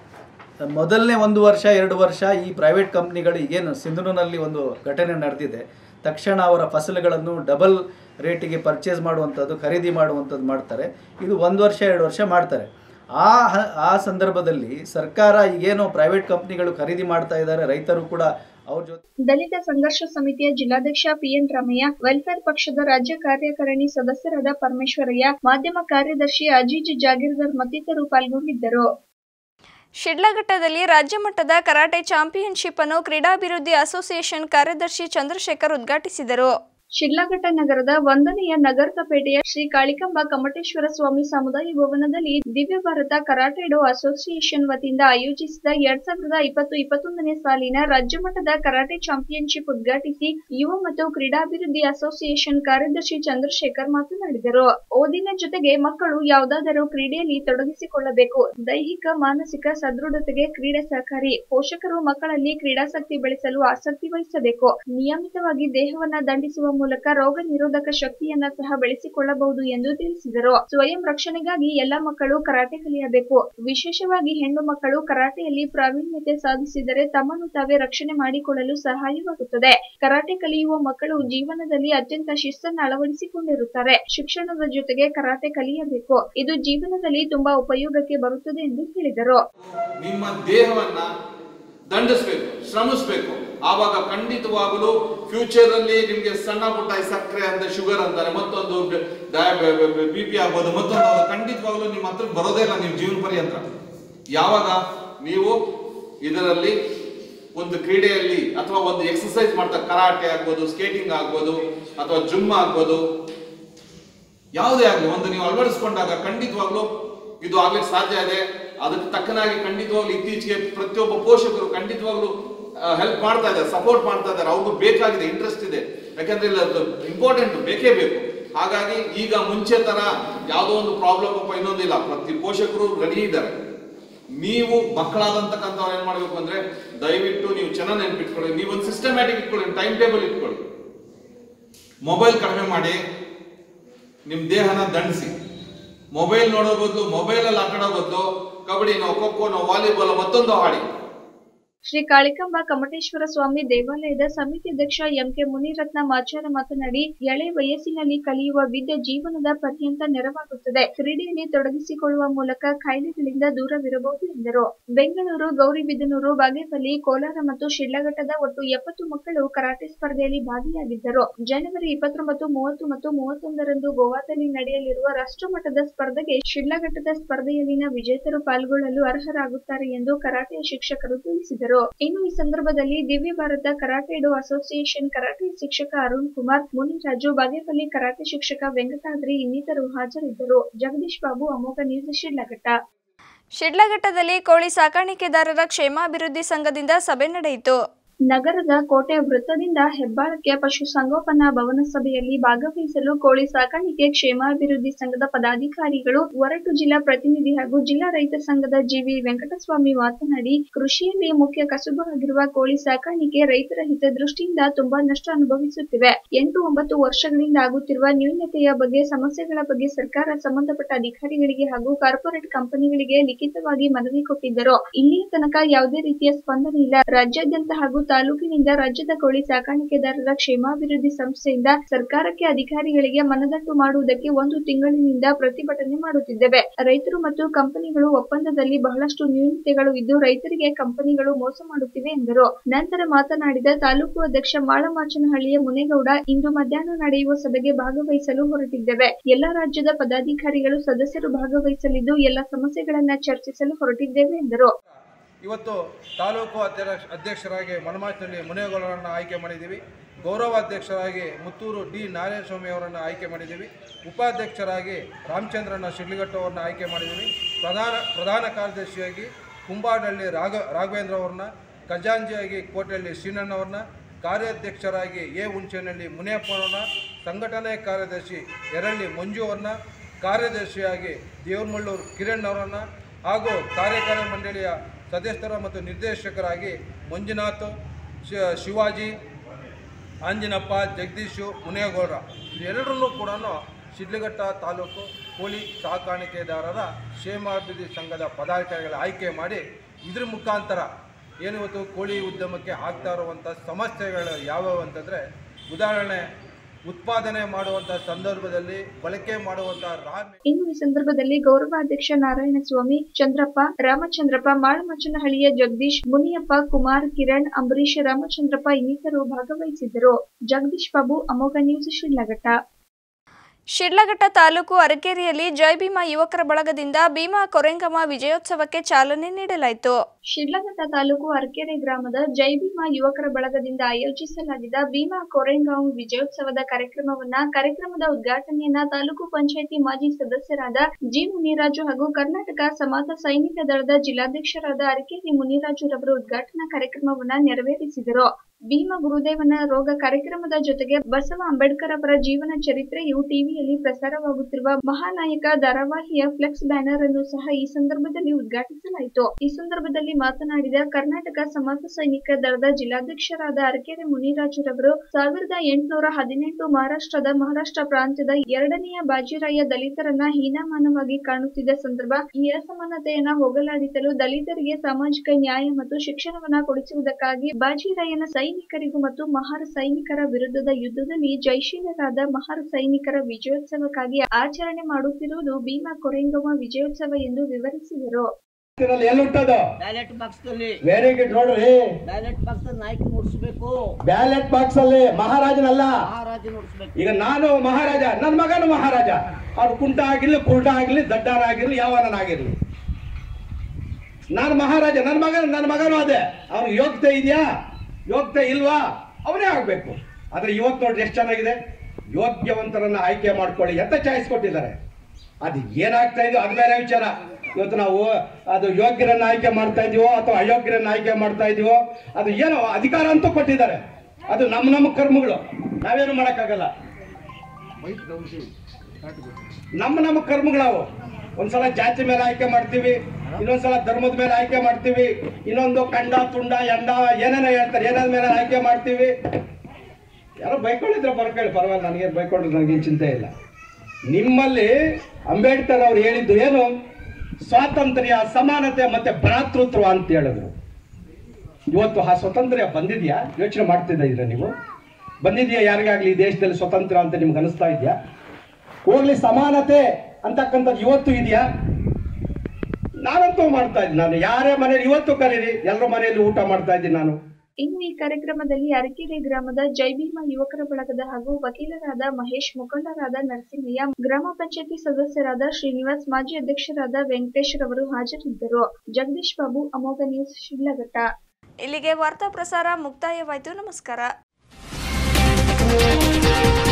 S8: ಮೊದಲನೇ ಒಂದು ವರ್ಷ ಎರಡು ವರ್ಷ ಈ ಪ್ರೈವೇಟ್ ಕಂಪ್ನಿಗಳು ಈಗೇನು ಸಿಂಧನೂರಿನಲ್ಲಿ ಒಂದು ಘಟನೆ ನಡೆದಿದೆ ತಕ್ಷಣ ಅವರ ಫಸಲುಗಳನ್ನು ಡಬಲ್ ರೇಟಿಗೆ ಪರ್ಚೇಸ್ ಮಾಡುವಂಥದ್ದು ಖರೀದಿ ಮಾಡುವಂಥದ್ದು ಮಾಡ್ತಾರೆ ಇದು ಒಂದು ವರ್ಷ ಎರಡು ವರ್ಷ ಮಾಡ್ತಾರೆ ಆ ಹ- ಆ ಸಂದರ್ಭದಲ್ಲಿ ಸರ್ಕಾರ ಈಗೇನು ಪ್ರೈವೇಟ್ ಕಂಪ್ನಿಗಳು ಖರೀದಿ ಮಾಡ್ತಾ ಇದ್ದಾರೆ ರೈತರು ಕೂಡ ಅವ್ರ ಜೊತೆ
S2: ದಲಿತ ಸಂಘರ್ಷ ಸಮಿತಿಯ ಜಿಲ್ಲಾಧ್ಯಕ್ಷ ಪಿಎನ್ ರಾಮಯ್ಯ ವೆಲ್ಫೇರ್ ಪಕ್ಷದ ರಾಜ್ಯ ಕಾರ್ಯಕಾರಿಣಿ ಸದಸ್ಯರಾದ ಪರಮೇಶ್ವರಯ್ಯ ಮಾಧ್ಯಮ ಕಾರ್ಯದರ್ಶಿ ಅಜೀಜ್ ಜಾಗೀರ್ದಾರ್ ಮತ್ತಿತರರು ಪಾಲ್ಗೊಂಡಿದ್ದರು
S1: ಶಿಡ್ಲಘಟ್ಟದಲ್ಲಿ ರಾಜ್ಯ ಮಟ್ಟದ ಕರಾಟೆ ಚಾಂಪಿಯನ್ಶಿಪ್ ಅನ್ನು ಕ್ರೀಡಾಭಿವೃದ್ಧಿ ಅಸೋಸಿಯೇಷನ್ ಕಾರ್ಯದರ್ಶಿ ಚಂದ್ರಶೇಖರ್ ಉದ್ಘಾಟಿಸಿದರು
S2: ಶಿಡ್ಲಘಟ್ಟ ನಗರದ ಒಂದನೆಯ ನಗರಕಪೇಟೆಯ ಶ್ರೀ ಕಾಳಿಕಾಂಬ ಕಮಟೇಶ್ವರ ಸ್ವಾಮಿ ಸಮುದಾಯ ಭವನದಲ್ಲಿ ದಿವ್ಯ ಭಾರತ ಕರಾಟೆಡೋ ಅಸೋಸಿಯೇಷನ್ ವತಿಯಿಂದ ಆಯೋಜಿಸಿದ ಎರಡ್ ಸಾವಿರದ ಇಪ್ಪತ್ತು ಇಪ್ಪತ್ತೊಂದನೇ ಸಾಲಿನ ರಾಜ್ಯ ಮಟ್ಟದ ಕರಾಟೆ ಚಾಂಪಿಯನ್ಶಿಪ್ ಉದ್ಘಾಟಿಸಿ ಯುವ ಮತ್ತು ಕ್ರೀಡಾಭಿವೃದ್ಧಿ ಅಸೋಸಿಯೇಷನ್ ಕಾರ್ಯದರ್ಶಿ ಚಂದ್ರಶೇಖರ್ ಮಾತನಾಡಿದರು ಓದಿನ ಜೊತೆಗೆ ಮಕ್ಕಳು ಯಾವುದಾದರೂ ಕ್ರೀಡೆಯಲ್ಲಿ ತೊಡಗಿಸಿಕೊಳ್ಳಬೇಕು ದೈಹಿಕ ಮಾನಸಿಕ ಸದೃಢತೆಗೆ ಕ್ರೀಡೆ ಸಹಕಾರಿ ಪೋಷಕರು ಮಕ್ಕಳಲ್ಲಿ ಕ್ರೀಡಾಸಕ್ತಿ ಬೆಳೆಸಲು ಆಸಕ್ತಿ ವಹಿಸಬೇಕು ನಿಯಮಿತವಾಗಿ ದೇಹವನ್ನ ದಂಡಿಸುವ ಮೂಲಕ ರೋಗ ನಿರೋಧಕ ಶಕ್ತಿಯನ್ನ ಸಹ ಬೆಳೆಸಿಕೊಳ್ಳಬಹುದು ಎಂದು ತಿಳಿಸಿದರು ಸ್ವಯಂ ರಕ್ಷಣೆಗಾಗಿ ಎಲ್ಲ ಮಕ್ಕಳು ಕರಾಟೆ ಕಲಿಯಬೇಕು ವಿಶೇಷವಾಗಿ ಹೆಣ್ಣು ಮಕ್ಕಳು ಕರಾಟೆಯಲ್ಲಿ ಪ್ರಾವೀಣ್ಯತೆ ಸಾಧಿಸಿದರೆ ತಮ್ಮನ್ನು ತಾವೇ ರಕ್ಷಣೆ ಮಾಡಿಕೊಳ್ಳಲು ಸಹಾಯವಾಗುತ್ತದೆ ಕರಾಟೆ ಕಲಿಯುವ ಮಕ್ಕಳು ಜೀವನದಲ್ಲಿ ಅತ್ಯಂತ ಶಿಸ್ತನ್ನು ಅಳವಡಿಸಿಕೊಂಡಿರುತ್ತಾರೆ ಶಿಕ್ಷಣದ ಜೊತೆಗೆ ಕರಾಟೆ ಕಲಿಯಬೇಕು ಇದು ಜೀವನದಲ್ಲಿ ತುಂಬಾ ಉಪಯೋಗಕ್ಕೆ ಬರುತ್ತದೆ ಎಂದು ಹೇಳಿದರು
S9: ನಿಮ್ಮ ದೇಹವನ್ನ ದಂಡಿಸ್ಬೇಕು ಶ್ರಮಿಸ್ಬೇಕು ಆವಾಗ ಖಂಡಿತವಾಗಲೂ ಫ್ಯೂಚರ್ ಅಲ್ಲಿ ನಿಮ್ಗೆ ಸಣ್ಣ ಪುಟ್ಟ ಈ ಸಕ್ಕರೆ ಅಂತ ಶುಗರ್ ಅಂತಾರೆ ಮತ್ತೊಂದು ಬಿ ಪಿ ಆಗ್ಬೋದು ಮತ್ತೊಂದು ಆಗ್ಬೋದು. ಖಂಡಿತವಾಗ್ಲೂ ನಿಮ್ಮ ಹತ್ರ ಬರೋದೇ ಇಲ್ಲ ನೀವು ಜೀವನ ಪರ್ಯಂತ ಯಾವಾಗ ನೀವು ಇದರಲ್ಲಿ ಒಂದು ಕ್ರೀಡೆಯಲ್ಲಿ ಅಥವಾ ಒಂದು ಎಕ್ಸರ್ಸೈಸ್ ಮಾಡ್ತಾ ಕರಾಟೆ ಆಗ್ಬೋದು ಸ್ಕೇಟಿಂಗ್ ಆಗ್ಬೋದು ಅಥವಾ ಜಿಮ್ ಆಗ್ಬೋದು ಯಾವುದೇ ಆಗಲಿ ಒಂದು ನೀವು ಅಳವಡಿಸ್ಕೊಂಡಾಗ ಖಂಡಿತವಾಗ್ಲೂ ಇದು ಆಗ್ಲಿಕ್ಕೆ ಸಾಧ್ಯ ಇದೆ ಅದಕ್ಕೆ ತಕ್ಕನಾಗಿ ಖಂಡಿತವಾಗ್ಲೂ ಇತ್ತೀಚೆಗೆ ಪ್ರತಿಯೊಬ್ಬ ಪೋಷಕರು ಖಂಡಿತವಾಗ್ಲೂ ಹೆಲ್ಪ್ ಮಾಡ್ತಾ ಇದ್ದಾರೆ ಸಪೋರ್ಟ್ ಮಾಡ್ತಾ ಇದ್ದಾರೆ ಅವ್ರಿಗೂ ಬೇಕಾಗಿದೆ ಇಂಟ್ರೆಸ್ಟ್ ಇದೆ ಯಾಕಂದ್ರೆ ಇಲ್ಲ ಇಂಪಾರ್ಟೆಂಟ್ ಬೇಕೇ ಬೇಕು ಹಾಗಾಗಿ ಈಗ ಮುಂಚೆ ತರ ಯಾವುದೋ ಒಂದು ಪ್ರಾಬ್ಲಮ್ ಅಪ್ಪ ಇನ್ನೊಂದಿಲ್ಲ ಪ್ರತಿ ಪೋಷಕರು ರೆಡಿ ಇದ್ದಾರೆ ನೀವು ಮಕ್ಕಳಾದಂತಕ್ಕಂಥವ್ರು ಏನ್ ಮಾಡ್ಬೇಕು ಅಂದ್ರೆ ದಯವಿಟ್ಟು ನೀವು ಚೆನ್ನಾಗಿ ನೆನ್ಪಿಟ್ಕೊಳ್ಳಿ ನೀವು ಒಂದು ಸಿಸ್ಟಮ್ಯಾಟಿಕ್ ಇಟ್ಕೊಳ್ಳಿ ಟೈಮ್ ಟೇಬಲ್ ಇಟ್ಕೊಳ್ಳಿ ಮೊಬೈಲ್ ಕಡಿಮೆ ಮಾಡಿ ನಿಮ್ ದೇಹನ ದಂಡಿಸಿ ಮೊಬೈಲ್ ನೋಡೋ ಬದಲು ಮೊಬೈಲ್ ಅಲ್ಲಿ ಆಟಾಡೋ ಬದಲು ಕಬಡ್ಡಿನೋ ಖೋಖೋನೋ ವಾಲಿಬಾಲ್ ಮತ್ತೊಂದು ಆಡಿ
S2: ಶ್ರೀ ಕಾಳಿಕಾಂಬ ಕಮಟೇಶ್ವರ ಸ್ವಾಮಿ ದೇವಾಲಯದ ಸಮಿತಿ ಅಧ್ಯಕ್ಷ ಎಂಕೆ ಮುನಿರತ್ನ ಮಾಚಾರ ಮಾತನಾಡಿ ಎಳೆ ವಯಸ್ಸಿನಲ್ಲಿ ಕಲಿಯುವ ವಿದ್ಯೆ ಜೀವನದ ಪರ್ಯಂತ ನೆರವಾಗುತ್ತದೆ ಕ್ರೀಡೆಯಲ್ಲಿ ತೊಡಗಿಸಿಕೊಳ್ಳುವ ಮೂಲಕ ಕಾಯಿಲೆಗಳಿಂದ ದೂರವಿರಬಹುದು ಎಂದರು ಬೆಂಗಳೂರು ಗೌರಿಬಿದನೂರು ಬಾಗೇಪಲ್ಲಿ ಕೋಲಾರ ಮತ್ತು ಶಿಡ್ಲಘಟ್ಟದ ಒಟ್ಟು ಎಪ್ಪತ್ತು ಮಕ್ಕಳು ಕರಾಟೆ ಸ್ಪರ್ಧೆಯಲ್ಲಿ ಭಾಗಿಯಾಗಿದ್ದರು ಜನವರಿ ಇಪ್ಪತ್ತೊಂಬತ್ತು ಮೂವತ್ತು ಮತ್ತು ಮೂವತ್ತೊಂದರಂದು ಗೋವಾದಲ್ಲಿ ನಡೆಯಲಿರುವ ರಾಷ್ಟ್ರಮಟ್ಟದ ಸ್ಪರ್ಧೆಗೆ ಶಿಡ್ಲಘಟ್ಟದ ಸ್ಪರ್ಧೆಯಲ್ಲಿನ ವಿಜೇತರು ಪಾಲ್ಗೊಳ್ಳಲು ಅರ್ಹರಾಗುತ್ತಾರೆ ಎಂದು ಕರಾಟೆಯ ಶಿಕ್ಷಕರು ತಿಳಿಸಿದರು ಇನ್ನು ಈ ಸಂದರ್ಭದಲ್ಲಿ ದಿವ್ಯ ಭಾರತ ಕರಾಟೆಡೋ ಅಸೋಸಿಯೇಷನ್ ಕರಾಟೆ ಶಿಕ್ಷಕ ಅರುಣ್ ಕುಮಾರ್ ಮುನಿರಾಜು ಬಾಗೇಪಲ್ಲಿ ಕರಾಟೆ ಶಿಕ್ಷಕ ವೆಂಕಟಾದ್ರಿ ಇನ್ನಿತರು ಹಾಜರಿದ್ದರು ಜಗದೀಶ್ ಬಾಬು ಅಮೋಘ ನ್ಯೂಸ್ ಶಿಡ್ಲಘಟ್ಟ
S1: ಶಿಡ್ಲಘಟ್ಟದಲ್ಲಿ ಕೋಳಿ ಸಾಕಾಣಿಕೆದಾರರ ಕ್ಷೇಮಾಭಿವೃದ್ಧಿ ಸಂಘದಿಂದ ಸಭೆ ನಡೆಯಿತು
S2: ನಗರದ ಕೋಟೆ ವೃತ್ತದಿಂದ ಹೆಬ್ಬಾಳಕ್ಕೆ ಪಶುಸಂಗೋಪನಾ ಭವನ ಸಭೆಯಲ್ಲಿ ಭಾಗವಹಿಸಲು ಕೋಳಿ ಸಾಕಾಣಿಕೆ ಕ್ಷೇಮಾಭಿವೃದ್ಧಿ ಸಂಘದ ಪದಾಧಿಕಾರಿಗಳು ಹೊರಟು ಜಿಲ್ಲಾ ಪ್ರತಿನಿಧಿ ಹಾಗೂ ಜಿಲ್ಲಾ ರೈತ ಸಂಘದ ಜಿವಿ ವೆಂಕಟಸ್ವಾಮಿ ಮಾತನಾಡಿ ಕೃಷಿಯಲ್ಲಿ ಮುಖ್ಯ ಕಸುಬಾಗಿರುವ ಕೋಳಿ ಸಾಕಾಣಿಕೆ ರೈತರ ಹಿತದೃಷ್ಟಿಯಿಂದ ತುಂಬಾ ನಷ್ಟ ಅನುಭವಿಸುತ್ತಿವೆ ಎಂಟು ಒಂಬತ್ತು ವರ್ಷಗಳಿಂದ ಆಗುತ್ತಿರುವ ನ್ಯೂನತೆಯ ಬಗ್ಗೆ ಸಮಸ್ಯೆಗಳ ಬಗ್ಗೆ ಸರ್ಕಾರ ಸಂಬಂಧಪಟ್ಟ ಅಧಿಕಾರಿಗಳಿಗೆ ಹಾಗೂ ಕಾರ್ಪೊರೇಟ್ ಕಂಪನಿಗಳಿಗೆ ಲಿಖಿತವಾಗಿ ಮನವಿ ಕೊಟ್ಟಿದ್ದರು ಇಲ್ಲಿಯ ತನಕ ಯಾವುದೇ ರೀತಿಯ ಸ್ಪಂದನೆ ಇಲ್ಲ ರಾಜ್ಯಾದ್ಯಂತ ಹಾಗೂ ತಾಲೂಕಿನಿಂದ ರಾಜ್ಯದ ಕೋಳಿ ಸಾಕಾಣಿಕೆದಾರರ ಕ್ಷೇಮಾಭಿವೃದ್ಧಿ ಸಂಸ್ಥೆಯಿಂದ ಸರ್ಕಾರಕ್ಕೆ ಅಧಿಕಾರಿಗಳಿಗೆ ಮನದಟ್ಟು ಮಾಡುವುದಕ್ಕೆ ಒಂದು ತಿಂಗಳಿನಿಂದ ಪ್ರತಿಭಟನೆ ಮಾಡುತ್ತಿದ್ದೇವೆ ರೈತರು ಮತ್ತು ಕಂಪನಿಗಳು ಒಪ್ಪಂದದಲ್ಲಿ ಬಹಳಷ್ಟು ನ್ಯೂನತೆಗಳು ಇದ್ದು ರೈತರಿಗೆ ಕಂಪನಿಗಳು ಮೋಸ ಮಾಡುತ್ತಿವೆ ಎಂದರು ನಂತರ ಮಾತನಾಡಿದ ತಾಲೂಕು ಅಧ್ಯಕ್ಷ ಮಾಳಮಾಚನಹಳ್ಳಿಯ ಮುನೇಗೌಡ ಇಂದು ಮಧ್ಯಾಹ್ನ ನಡೆಯುವ ಸಭೆಗೆ ಭಾಗವಹಿಸಲು ಹೊರಟಿದ್ದೇವೆ ಎಲ್ಲಾ ರಾಜ್ಯದ ಪದಾಧಿಕಾರಿಗಳು ಸದಸ್ಯರು ಭಾಗವಹಿಸಲಿದ್ದು ಎಲ್ಲ ಸಮಸ್ಯೆಗಳನ್ನ ಚರ್ಚಿಸಲು ಹೊರಟಿದ್ದೇವೆ ಎಂದರು
S10: ಇವತ್ತು ತಾಲೂಕು ಅಧ್ಯಕ್ಷ ಅಧ್ಯಕ್ಷರಾಗಿ ಮನಮಾಚಿನಲ್ಲಿ ಮುನೇಗೌಡರನ್ನು ಆಯ್ಕೆ ಮಾಡಿದ್ದೀವಿ ಗೌರವಾಧ್ಯಕ್ಷರಾಗಿ ಮುತ್ತೂರು ಡಿ ನಾರಾಯಣಸ್ವಾಮಿ ಅವರನ್ನು ಆಯ್ಕೆ ಮಾಡಿದ್ದೀವಿ ಉಪಾಧ್ಯಕ್ಷರಾಗಿ ರಾಮಚಂದ್ರನ ಶಿಡ್ಲಘಟ್ಟ ಅವರನ್ನ ಆಯ್ಕೆ ಮಾಡಿದ್ದೀವಿ ಪ್ರಧಾನ ಪ್ರಧಾನ ಕಾರ್ಯದರ್ಶಿಯಾಗಿ ಕುಂಬಾಡಳ್ಳಿ ರಾಘ ರಾಘವೇಂದ್ರ ಅವ್ರನ್ನ ಖಜಾಂಜಿಯಾಗಿ ಕೋಟೆಯಲ್ಲಿ ಶ್ರೀನಣ್ಣವ್ರನ್ನ ಕಾರ್ಯಾಧ್ಯಕ್ಷರಾಗಿ ಎ ಹುಂಚೇನಹಳ್ಳಿ ಮುನಿಯಪ್ಪನವ್ರನ್ನ ಸಂಘಟನೆ ಕಾರ್ಯದರ್ಶಿ ಎರಳ್ಳಿ ಮಂಜು ಅವ್ರನ್ನ ಕಾರ್ಯದರ್ಶಿಯಾಗಿ ದೇವರಮಳ್ಳೂರು ಕಿರಣ್ ಅವರನ್ನು ಹಾಗೂ ಕಾರ್ಯಕಾರಿ ಮಂಡಳಿಯ ಸದಸ್ಯರ ಮತ್ತು ನಿರ್ದೇಶಕರಾಗಿ ಮಂಜುನಾಥ್ ಶಿ- ಶಿವಾಜಿ ಆಂಜಿನಪ್ಪ ಜಗದೀಶು ಮುನೇಗೌಡ ಇವೆರಡರನ್ನೂ ಕೂಡ ಶಿಡ್ಲಘಟ್ಟ ತಾಲೂಕು ಕೋಳಿ ಸಾಕಾಣಿಕೆದಾರರ ಕ್ಷೇಮಾಭಿವೃದ್ಧಿ ಸಂಘದ ಪದಾಧಿಕಾರಿಗಳ ಆಯ್ಕೆ ಮಾಡಿ ಇದ್ರ ಮುಖಾಂತರ ಏನಿವತ್ತು ಕೋಳಿ ಉದ್ಯಮಕ್ಕೆ ಆಗ್ತಾ ಇರುವಂಥ ಸಮಸ್ಯೆಗಳು ಯಾವ್ಯಾವು ಅಂತಂದರೆ ಉದಾಹರಣೆ ಉತ್ಪಾದನೆ ಮಾಡುವಂಥ ಸಂದರ್ಭದಲ್ಲಿ ಬಳಕೆ ಮಾಡುವಂಥ ರಾ
S2: ಇನ್ನು ಈ ಸಂದರ್ಭದಲ್ಲಿ ಗೌರವಾಧ್ಯಕ್ಷ ನಾರಾಯಣಸ್ವಾಮಿ ಚಂದ್ರಪ್ಪ ರಾಮಚಂದ್ರಪ್ಪ ಮಾಳಮಚನಹಳ್ಳಿಯ ಜಗದೀಶ್ ಮುನಿಯಪ್ಪ ಕುಮಾರ್ ಕಿರಣ್ ಅಂಬರೀಶ್ ರಾಮಚಂದ್ರಪ್ಪ ಇನ್ನಿತರು ಭಾಗವಹಿಸಿದ್ದರು ಜಗದೀಶ್ ಬಾಬು ಅಮೋಘ ನ್ಯೂಸ್ ಶಿಡ್ಲಘಟ್ಟ
S1: ಶಿಡ್ಲಘಟ್ಟ ತಾಲೂಕು ಅರಕೇರಿಯಲ್ಲಿ ಜೈ ಭೀಮಾ ಯುವಕರ ಬಳಗದಿಂದ ಭೀಮಾ ಕೊರೆಂಗಮ ವಿಜಯೋತ್ಸವಕ್ಕೆ ಚಾಲನೆ ನೀಡಲಾಯಿತು
S2: ಶಿಡ್ಲಘಟ್ಟ ತಾಲೂಕು ಅರಕೆರೆ ಗ್ರಾಮದ ಜೈ ಭೀಮಾ ಯುವಕರ ಬಳಗದಿಂದ ಆಯೋಜಿಸಲಾಗಿದ್ದ ಭೀಮಾ ಕೊರೆಂಗಾಂವ್ ವಿಜಯೋತ್ಸವದ ಕಾರ್ಯಕ್ರಮವನ್ನ ಕಾರ್ಯಕ್ರಮದ ಉದ್ಘಾಟನೆಯನ್ನ ತಾಲೂಕು ಪಂಚಾಯಿತಿ ಮಾಜಿ ಸದಸ್ಯರಾದ ಜಿ ಮುನಿರಾಜು ಹಾಗೂ ಕರ್ನಾಟಕ ಸಮಾಜ ಸೈನಿಕ ದಳದ ಜಿಲ್ಲಾಧ್ಯಕ್ಷರಾದ ಅರಕೇರಿ ಮುನಿರಾಜು ರವರು ಉದ್ಘಾಟನಾ ಕಾರ್ಯಕ್ರಮವನ್ನ ನೆರವೇರಿಸಿದರು ಭೀಮ ಗುರುದೇವನ ರೋಗ ಕಾರ್ಯಕ್ರಮದ ಜೊತೆಗೆ ಬಸವ ಅಂಬೇಡ್ಕರ್ ಅವರ ಜೀವನ ಚರಿತ್ರೆಯು ಟಿವಿಯಲ್ಲಿ ಪ್ರಸಾರವಾಗುತ್ತಿರುವ ಮಹಾನಾಯಕ ಧಾರಾವಾಹಿಯ ಫ್ಲೆಕ್ಸ್ ಬ್ಯಾನರ್ ಅನ್ನು ಸಹ ಈ ಸಂದರ್ಭದಲ್ಲಿ ಉದ್ಘಾಟಿಸಲಾಯಿತು ಈ ಸಂದರ್ಭದಲ್ಲಿ ಮಾತನಾಡಿದ ಕರ್ನಾಟಕ ಸಮಾಜ ಸೈನಿಕ ದಳದ ಜಿಲ್ಲಾಧ್ಯಕ್ಷರಾದ ಅರಕೆರೆ ಮುನಿರಾಜುರವರು ಸಾವಿರದ ಎಂಟುನೂರ ಹದಿನೆಂಟು ಮಹಾರಾಷ್ಟ್ರದ ಮಹಾರಾಷ್ಟ್ರ ಪ್ರಾಂತ್ಯದ ಎರಡನೆಯ ಬಾಜಿರಾಯ ದಲಿತರನ್ನ ಹೀನಾಮಾನವಾಗಿ ಕಾಣುತ್ತಿದ್ದ ಸಂದರ್ಭ ಈ ಅಸಮಾನತೆಯನ್ನ ಹೋಗಲಾಡಿಸಲು ದಲಿತರಿಗೆ ಸಾಮಾಜಿಕ ನ್ಯಾಯ ಮತ್ತು ಶಿಕ್ಷಣವನ್ನ ಕೊಡಿಸುವುದಕ್ಕಾಗಿ ಬಾಜಿರಾಯನ ಸೈನಿಕರಿಗೂ ಮತ್ತು ಮಹಾರ ಸೈನಿಕರ ವಿರುದ್ಧದ ಯುದ್ಧದಲ್ಲಿ ಜಯಶೀಲರಾದ ಮಹಾರ ಸೈನಿಕರ ವಿಜಯೋತ್ಸವಕ್ಕಾಗಿ ಆಚರಣೆ ಮಾಡುತ್ತಿರುವುದು ಭೀಮಾ ಕೊರೆಂಗಮ ವಿಜಯೋತ್ಸವ ಎಂದು ವಿವರಿಸಿದರು
S11: ಎಲ್ಲಿ ಹುಟ್ಟೋದು
S12: ಬ್ಯಾಲೆಟ್ ಬಾಕ್ಸ್ ನಲ್ಲಿ
S11: ವೆರಿ ಗುಡ್ ನೋಡ್ರಿ
S12: ಬ್ಯಾಲೆಟ್ ಬಾಕ್ಸ್ ನಾಯಕ ನುಡಿಸ್ಬೇಕು
S11: ಬ್ಯಾಲೆಟ್ ಬಾಕ್ಸ್ ಅಲ್ಲಿ ಮಹಾರಾಜನಲ್ಲ
S12: ಮಹಾರಾಜ ನುಡಿಸ್ಬೇಕು
S11: ಈಗ ನಾನು ಮಹಾರಾಜ ನನ್ನ ಮಗನು ಮಹಾರಾಜ ಅವ್ರು ಕುಂಟ ಆಗಿರ್ಲಿ ಕುರುಟ ಆಗಿರ್ಲಿ ದಡ್ಡಾರ ಆಗಿರ್ಲಿ ಯಾವನಾಗಿರ್ಲಿ ನಾನು ಮಹಾರಾಜ ನನ್ನ ಮಗನು ನನ್ನ ಮಗನು ಅದೇ ಅವ್ನಿಗೆ ಯೋಗ್ಯತೆ ಇದೆಯಾ ಯೋಗ್ಯತೆ ಇಲ್ವಾ ಅವನೇ ಆಗ್ಬೇಕು ಆದ್ರೆ ಇವತ್ತು ನೋಡ್ರಿ ಎಷ್ಟು ಚೆನ್ನಾಗಿದೆ ಯೋಗ್ಯವಂತರನ್ನ ಆಯ್ಕೆ ಮಾಡ್ಕೊಳ್ಳಿ ಎಂತ ಚಾಯ್ಸ್ ಕೊಟ್ಟಿದ್ದಾರೆ ಅದು ಏನಾಗ್ತಾ ಇದೆಯೋ ಅದು ಬೇರೆ ವಿಚಾರ ಇವತ್ತು ನಾವು ಅದು ಯೋಗ್ಯರನ್ನ ಆಯ್ಕೆ ಮಾಡ್ತಾ ಇದೀವೋ ಅಥವಾ ಅಯೋಗ್ಯರನ್ನ ಆಯ್ಕೆ ಮಾಡ್ತಾ ಇದೀವೋ ಅದು ಏನೋ ಅಧಿಕಾರ ಅಂತೂ ಕೊಟ್ಟಿದ್ದಾರೆ ಅದು ನಮ್ಮ ನಮ್ಮ ಕರ್ಮಗಳು ನಾವೇನು ಮಾಡೋಕ್ಕಾಗಲ್ಲ ನಮ್ಮ ನಮ್ಮ ಕರ್ಮಗಳವು ಒಂದ್ಸಲ ಜಾತಿ ಮೇಲೆ ಆಯ್ಕೆ ಮಾಡ್ತೀವಿ ಇನ್ನೊಂದ್ಸಲ ಧರ್ಮದ ಮೇಲೆ ಆಯ್ಕೆ ಮಾಡ್ತೀವಿ ಇನ್ನೊಂದು ಕಂಡ ತುಂಡ ಎಂಡ ಏನೇನೋ ಹೇಳ್ತಾರೆ ಏನೇನ ಮೇಲೆ ಆಯ್ಕೆ ಮಾಡ್ತೀವಿ ಯಾರೋ ಬೈಕೊಂಡಿದ್ರೆ ಬರ್ಕೊಳ್ಳಿ ಪರವಾಗಿಲ್ಲ ನನಗೆ ಬೈಕೊಂಡ್ರೆ ನನಗೇನು ಚಿಂತೆ ಇಲ್ಲ ನಿಮ್ಮಲ್ಲಿ ಅಂಬೇಡ್ಕರ್ ಅವ್ರು ಹೇಳಿದ್ದು ಏನು ಸ್ವಾತಂತ್ರ್ಯ ಸಮಾನತೆ ಮತ್ತೆ ಭ್ರಾತೃತ್ವ ಅಂತ ಹೇಳಿದ್ರು ಇವತ್ತು ಆ ಸ್ವಾತಂತ್ರ್ಯ ಬಂದಿದೆಯಾ ಯೋಚನೆ ಮಾಡ್ತಿದ್ದೀರಾ ನೀವು ಬಂದಿದೆಯಾ ಯಾರಿಗಾಗ್ಲಿ ಈ ದೇಶದಲ್ಲಿ ಸ್ವತಂತ್ರ ಅಂತ ನಿಮ್ಗೆ ಅನಿಸ್ತಾ ಇದೆಯಾ ಹೋಗ್ಲಿ ಸಮಾನತೆ ಅಂತಕ್ಕಂಥದ್ದು ಇವತ್ತು ಇದೆಯಾ ನಾನಂತೂ ಮಾಡ್ತಾ ಇದ್ದೀನಿ ನಾನು ಯಾರೇ ಮನೇಲಿ ಇವತ್ತು ಕರೀರಿ ಎಲ್ಲರ ಮನೆಯಲ್ಲಿ ಊಟ ಮಾಡ್ತಾ ಇದ್ದೀನಿ ನಾನು
S2: ಇನ್ನು ಈ ಕಾರ್ಯಕ್ರಮದಲ್ಲಿ ಅರಕೆರೆ ಗ್ರಾಮದ ಜೈ ಭೀಮಾ ಯುವಕರ ಬಳಗದ ಹಾಗೂ ವಕೀಲರಾದ ಮಹೇಶ್ ಮುಖಂಡರಾದ ನರಸಿಂಹಯ್ಯ ಗ್ರಾಮ ಪಂಚಾಯತಿ ಸದಸ್ಯರಾದ ಶ್ರೀನಿವಾಸ್ ಮಾಜಿ ಅಧ್ಯಕ್ಷರಾದ ವೆಂಕಟೇಶ್ ರವರು ಹಾಜರಿದ್ದರು ಜಗದೀಶ್ ಬಾಬು ಅಮೋಘ ನ್ಯೂಸ್ ಶಿಡ್ಲಘಟ್ಟ
S1: ಇಲ್ಲಿಗೆ ವಾರ್ತಾ ಪ್ರಸಾರ ಮುಕ್ತಾಯವಾಯಿತು ನಮಸ್ಕಾರ